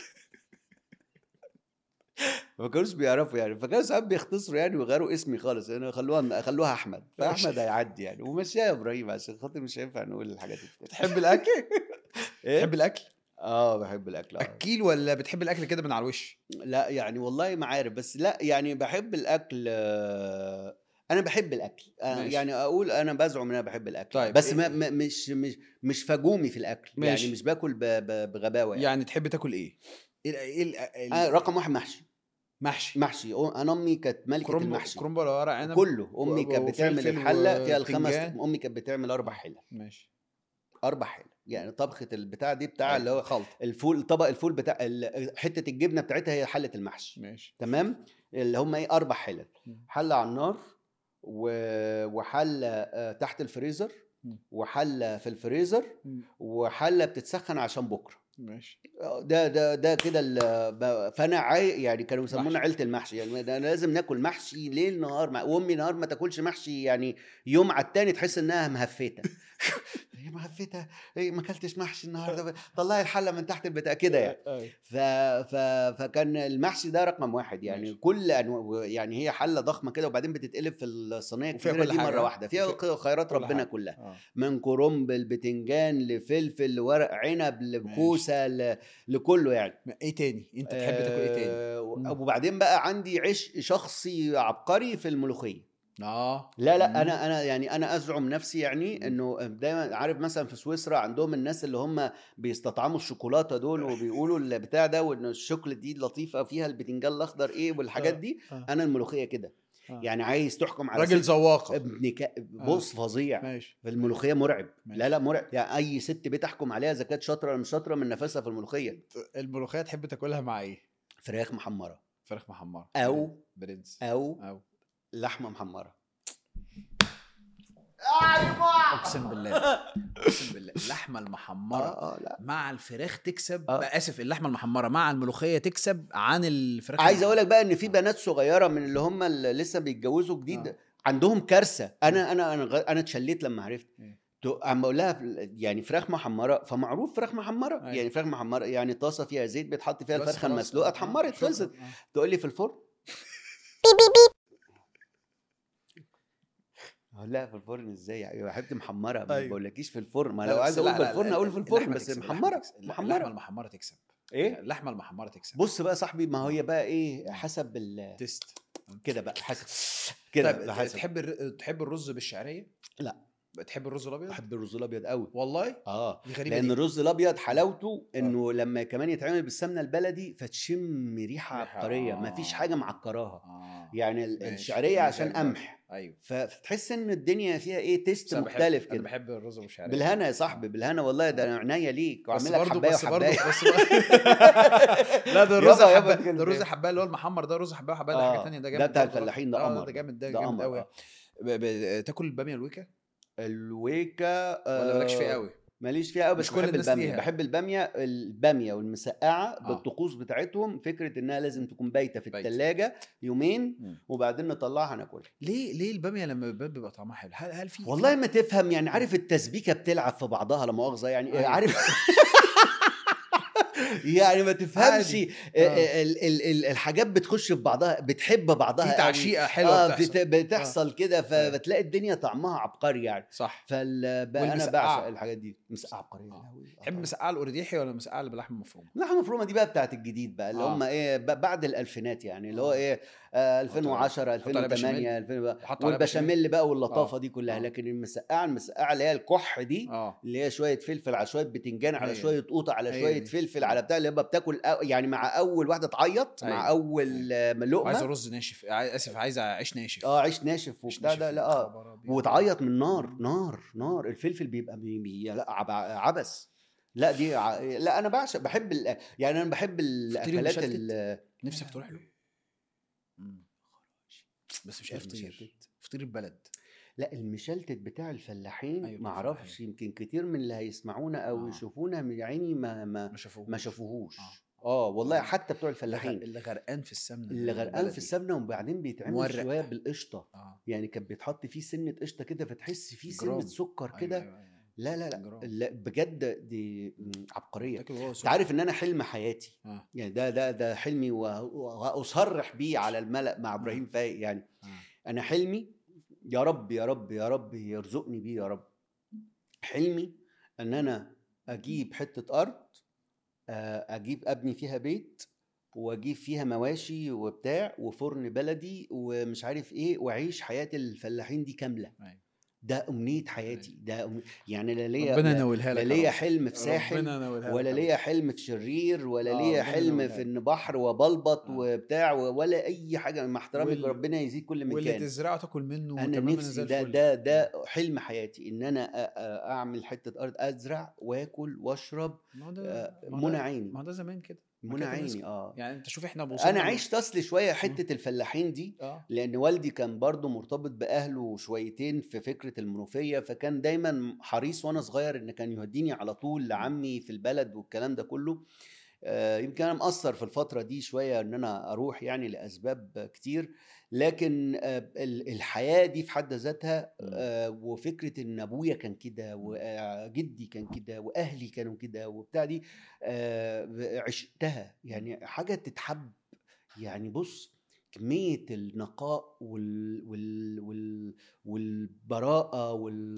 ما كانوش بيعرفوا يعني فكانوا ساعات بيختصروا يعني ويغيروا اسمي خالص يعني خلوها خلوها احمد فاحمد هيعدي يعني ومشيها يا ابراهيم عشان خاطر مش هينفع نقول الحاجات دي تحب الاكل ايه تحب الاكل اه بحب الاكل آه. اكيل ولا بتحب الاكل كده من على الوش لا يعني والله ما عارف بس لا يعني بحب الاكل آه، انا بحب الاكل أنا ماشي. يعني اقول انا بزعم ان انا بحب الاكل طيب، بس إيه- ما ما- مش مش مش فجومي في الاكل ماشي. يعني مش باكل ب- ب- بغباوه يعني, يعني تحب تاكل ايه ايه ال- ايه ال- ال- آه رقم واحد محشي محشي محشي أو- انا امي كانت ملكه كرنب المحشي كرنب ولا ورق عنب كله امي كانت بتعمل وفلفل الحله فيها الخمس وبتنجان. امي كانت بتعمل اربع حلل ماشي اربع حلل يعني طبخه البتاع دي بتاع اللي هو خلط الفول طبق الفول بتاع ال- حته الجبنه بتاعتها هي حله المحشي ماشي تمام اللي هم ايه اربع حلل مم. حله على النار و- وحله آه، تحت الفريزر مم. وحله في الفريزر مم. وحله بتتسخن عشان بكره ماشي ده ده ده كده ال- ب- فانا عاي يعني كانوا يسمونا محشي. عيله المحشي يعني ده انا لازم ناكل محشي ليل نهار مع وامي نهار ما تاكلش محشي يعني يوم على التاني تحس انها مهفته هي مهفته هي ما اكلتش محشي النهارده طلعي الحله من تحت البتاع كده يعني أيوة. ف... ف... فكان المحشي ده رقم واحد يعني ماشي. كل أنواع يعني هي حله ضخمه كده وبعدين بتتقلب في الصينيه وفيها الكبيره كل دي حاجة، مره ها؟ واحده فيها وفي- خيرات كل ربنا حاجة. كلها آه. من كرنب لبتنجان لفلفل لورق عنب لكوسه ل... لكله يعني ايه تاني انت تحب تاكل ايه تاني آه، مم. وبعدين بقى عندي عيش شخصي عبقري في الملوخيه اه لا لا مم. انا انا يعني انا ازعم نفسي يعني مم. انه دايما عارف مثلا في سويسرا عندهم الناس اللي هم بيستطعموا الشوكولاته دول وبيقولوا البتاع ده وان الشوكولاته دي لطيفه فيها البتنجان الاخضر ايه والحاجات آه، دي آه. انا الملوخيه كده آه. يعني عايز تحكم على راجل ست ذواقه ابن ك... بص فظيع ماشي في الملوخيه مرعب ماشي. لا لا مرعب يعني اي ست بتحكم عليها اذا كانت شاطره ولا مش شاطره من نفسها في الملوخيه الملوخيه تحب تاكلها مع ايه فراخ محمره فراخ محمره أو- برنس او او لحمه محمره اقسم بالله اقسم بالله اللحمه المحمره اه اه لا مع الفراخ تكسب آه. بقى اسف اللحمه المحمره مع الملوخيه تكسب عن الفراخ عايز اقول المحمرة. لك بقى ان في بنات صغيره من اللي هم اللي لسه بيتجوزوا جديد آه. عندهم كارثه انا انا انا غ- انا اتشليت لما عرفت إيه؟ تو- اما اقول لها يعني فراخ محمره فمعروف فراخ محمره أيوة. يعني فراخ محمره يعني طاسه فيها زيت بتحط فيها بس الفرخه خلاص. المسلوقه آه، اتحمرت شكراً. خلصت آه. تقول لي في الفرن أقول لا في الفرن ازاي يا حبيبتي محمره ما أيوة. بقولكيش في الفرن ما لا، لو بس عايز لا، اقول لا، في الفرن لا، اقول في الفرن اللحمة بس تكسب، اللحمة محمره تكسب. لا، اللحمه محمره المحمره تكسب ايه اللحمه المحمره تكسب بص بقى يا صاحبي ما هي بقى ايه حسب ال... تيست كده بقى حسب كده طيب بقى حسب تحب الر- تحب الرز بالشعريه لا. بتحب الرز الابيض بحب الرز الابيض قوي والله اه دي غريبه لان دي. الرز الابيض حلاوته انه لما كمان يتعمل بالسمنه البلدي فتشم ريحه ريحة، عبقريه مفيش آه. حاجه معكراها آه. يعني ال- ماشي. الشعريه أنا عشان فاهم قمح ايوه ف- فتحس ان الدنيا فيها ايه بس تيست أنا بحب- مختلف انا كده بحب الرز بالشعريه بالهنا يا صاحبي بالهنا والله ده انا عينيا ليك بس واعمل لك برضه حبايه بس برضه وحبايه بس برضه- لا ده الرز يابا- يابا حبايه كده ده الرز كده. حبايه اللي هو المحمر ده رز حبايه وحبايه ده آه، حاجه ثانيه ده ده جامد بتاع برضه. الفلاحين ده آه، قمر ده جامد ده ده جامد قمر، قوي آه. ب- ب- تاكل الباميه الويكا الويكا ولا مالكش فيه آه، قوي ماليش فيها قوي مش بس كل بحب الناس الباميه ليها. بحب الباميه الباميه والمسقعه آه. بالطقوس بتاعتهم فكره انها لازم تكون بايته في بايتة. الثلاجه يومين مم. وبعدين نطلعها ناكلها ليه ليه الباميه لما بتبات بيبقى طعمها حلو هل هل في والله ما تفهم يعني عارف التسبيكه بتلعب في بعضها لا مؤاخذه يعني أيوة. عارف يعني ما تفهمش عادي. ال- آه. ال- ال- ال- الحاجات بتخش في بعضها بتحب بعضها في قوي. تعشيقه حلوه اه بتحصل. بت- بتحصل كده أيوة. فبتلاقي الدنيا طعمها عبقري يعني صح فال بقى انا والمسقعة. بعشق الحاجات دي مسقعه عبقريه آه. أوي. آه تحب طبعاً. مسقعه الارديحي ولا مسقعه اللي باللحمه المفرومه اللحمه المفرومه دي بقى بتاعت الجديد بقى اللي آه. هم ايه ب- بعد الالفينات يعني اللي هو آه. ايه آه 2010 حط عليها بشاميل. 2008 2000 بقى. وحط عليها والبشاميل بقى واللطافه آه. دي كلها آه. لكن المسقعه المسقعه اللي هي الكح دي اه اللي هي شويه فلفل على شويه بتنجان على هي شويه قوطه على هي شويه دي. فلفل على بتاع اللي يبقى بتاكل أو يعني مع اول واحده تعيط مع أيوة. اول آه، عايز لقمه رز ناشف عايز- اسف عايز عيش ناشف اه عيش ناشف عيش وبتاع ناشف ده لا يا اه خبر أبيض. وتعيط من نار نار نار الفلفل بيبقى بي بي لا عب- عبس لا دي ع... لا انا بعشق بحب ال... يعني انا بحب الاكلات مشلتت؟ ال... نفسك تروح له مم. بس مش عارف فطير المشلتت. فطير البلد لا المشلتت بتاع الفلاحين أيوة، ما بتاع اعرفش الفلاحين. يمكن كتير من اللي هيسمعونا او آه. يشوفونا من عيني ما ما ما شافوهوش ما شافوهوش آه. اه والله آه. حتى بتوع اللي غ- الفلاحين اللي غرقان في السمنه اللي غرقان في البلدي. السمنه وبعدين بيتعمل مورق. شويه بالقشطه اه يعني كان بيتحط فيه سنه قشطه كده فتحس فيه سنه جرام. سكر أيوة، كده أيوة، أيوة. لا لا لا جرام. لا بجد دي م، عبقريه تاكل وهو انت سخن. عارف ان انا حلم حياتي اه يعني ده ده ده حلمي وه- واصرح بيه على الملأ مع ابراهيم فايق يعني آه. انا حلمي يا رب يا رب يا رب يرزقني بيه يا رب حلمي ان انا اجيب حته ارض آه، اجيب ابني فيها بيت واجيب فيها مواشي وبتاع وفرن بلدي ومش عارف ايه واعيش حياه الفلاحين دي كامله أيوة. ده امنيه حياتي ده أم... يعني لا ليا ربنا لا- ينولها لك لا يا ليا رب. حلم في ساحل ربنا ينولها ولا لك يا ليا رب. حلم في شرير ولا آه، ليا ربنا حلم ينولها في لك. ان بحر وبلبط آه. وبتاع ولا اي حاجه مع احترامي وال- ربنا يزيد كل واللي مكان تزرعه تاكل منه انا تماماً نفسي زي ده الفل. ده ده حلم حياتي ان انا أ- أ- اعمل حته ارض ازرع واكل واشرب ما هو ده آه، ما هو ده- منى عيني ما هو ده زمان كده منى كانت عيني الناس- اه يعني انت شوف احنا وصلنا انا ل- عشت اصلي شويه حته الفلاحين دي اه لان والدي كان برضه مرتبط باهله شويتين في فكره المنوفيه فكان دايما حريص وانا صغير ان كان يوديني على طول لعمي في البلد والكلام ده كله آه، يمكن انا مقصر في الفتره دي شويه ان انا اروح يعني لاسباب كتير لكن آه، ال- الحياه دي في حد ذاتها مم. آه، وفكره ان ابويا كان كده وجدي كان كده واهلي كانوا كده وبتاع دي آه، عشتها يعني حاجه تتحب يعني بص كمية النقاء وال وال وال والبراءة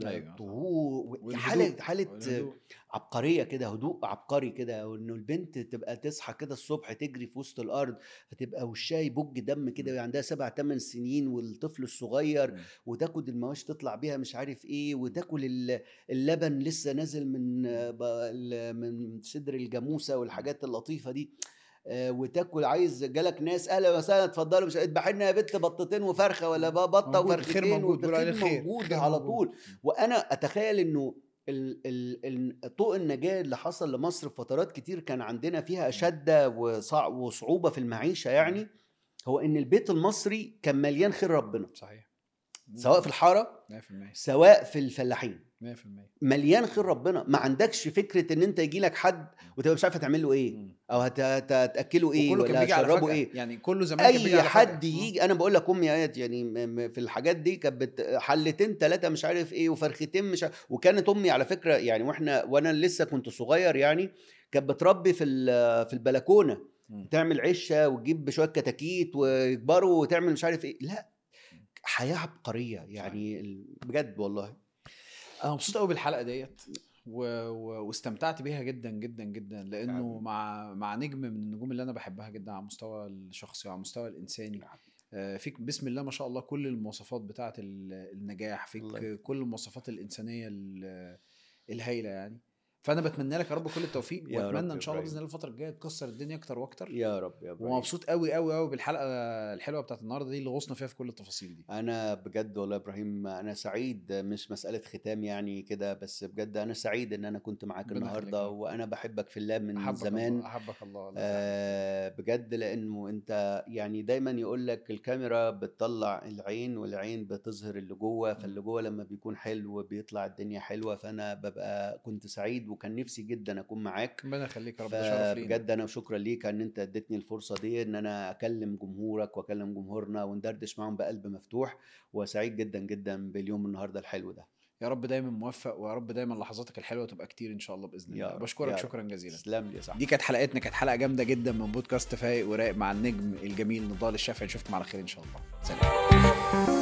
والطهور والهدوء. حالة حالة والهدوء. عبقرية كده هدوء عبقري كده وانه البنت تبقى تصحى كده الصبح تجري في وسط الارض فتبقى وشها يبج دم كده وهي عندها سبع ثمان سنين والطفل الصغير مم. وتاكل المواشي تطلع بيها مش عارف ايه وتاكل ال- اللبن لسه نازل من آه، ب- ال- من صدر الجاموسه والحاجات اللطيفه دي آه، وتاكل عايز جالك ناس اهلا وسهلا اتفضلوا مش اذبح لنا يا بت بطتين وفرخه ولا بطه موجود، الخير وفرختين موجود، بيقولوا عليه والخير خير، موجود الخير على موجود. طول وانا اتخيل انه ال- ال- ال- طوق النجاه اللي حصل لمصر في فترات كتير كان عندنا فيها شده وصع- وصعوبه في المعيشه يعني هو ان البيت المصري كان مليان خير ربنا صحيح سواء في الحاره 100% سواء في الفلاحين 100% مليان خير ربنا ما عندكش فكره ان انت يجي لك حد وتبقى مش عارف هتعمل له ايه مم. او هت- هت- هتاكله ايه وكله كان ولا بيجي على هتشربه فجأة. ايه يعني كله زمان كان بيجي اي على حد فجأة. يجي انا بقول لك امي ايات يعني م- م- في الحاجات دي كانت بت- حلتين ثلاثه مش عارف ايه وفرختين مش عارف وكانت امي على فكره يعني واحنا وانا لسه كنت صغير يعني كانت بتربي في ال- في البلكونه مم. تعمل عشه وتجيب شويه كتاكيت ويكبروا وتعمل مش عارف ايه لا حياه عبقريه يعني ال- بجد والله انا مبسوط قوي بالحلقه ديت و... و... واستمتعت بيها جدا جدا جدا لانه فعلا. مع مع نجم من النجوم اللي انا بحبها جدا على المستوى الشخصي وعلى المستوى الانساني آه، فيك بسم الله ما شاء الله كل المواصفات بتاعه ال- النجاح فيك الله يبارك. كل المواصفات الانسانيه ال- الهايله يعني فانا بتمنى لك يا رب كل التوفيق يا رب واتمنى يا ان شاء الله إبراهيم. باذن الله الفتره الجايه تكسر الدنيا اكتر واكتر يا رب يا إبراهيم. ومبسوط قوي قوي قوي بالحلقه الحلوه بتاعت النهارده دي اللي غصنا فيها في كل التفاصيل دي انا بجد والله يا ابراهيم انا سعيد مش مساله ختام يعني كده بس بجد انا سعيد ان انا كنت معاك ربنا يخليك النهارده يا رب. وانا بحبك في الله من احبك زمان الله احبك الله, الله آه بجد لانه انت يعني دايما يقول لك الكاميرا بتطلع العين والعين بتظهر اللي جوه فاللي جوه لما بيكون حلو بيطلع الدنيا حلوه فانا ببقى كنت سعيد وكان نفسي جدا اكون معاك ربنا يخليك يا رب ده شرف لينا فبجد انا شكرا ليك ان انت اديتني الفرصه دي ان انا اكلم جمهورك واكلم جمهورنا وندردش معاهم بقلب مفتوح وسعيد جدا جدا باليوم النهارده الحلو ده يا رب دايما موفق ويا رب دايما لحظاتك الحلوه تبقى كتير ان شاء الله باذن يا الله رب، بشكرك يا رب. شكرا جزيلا تسلم لي يا صاحبي دي كانت حلقتنا كانت حلقه جامده جدا من بودكاست فايق ورايق مع النجم الجميل نضال الشافعي نشوفكم على خير ان شاء الله سلام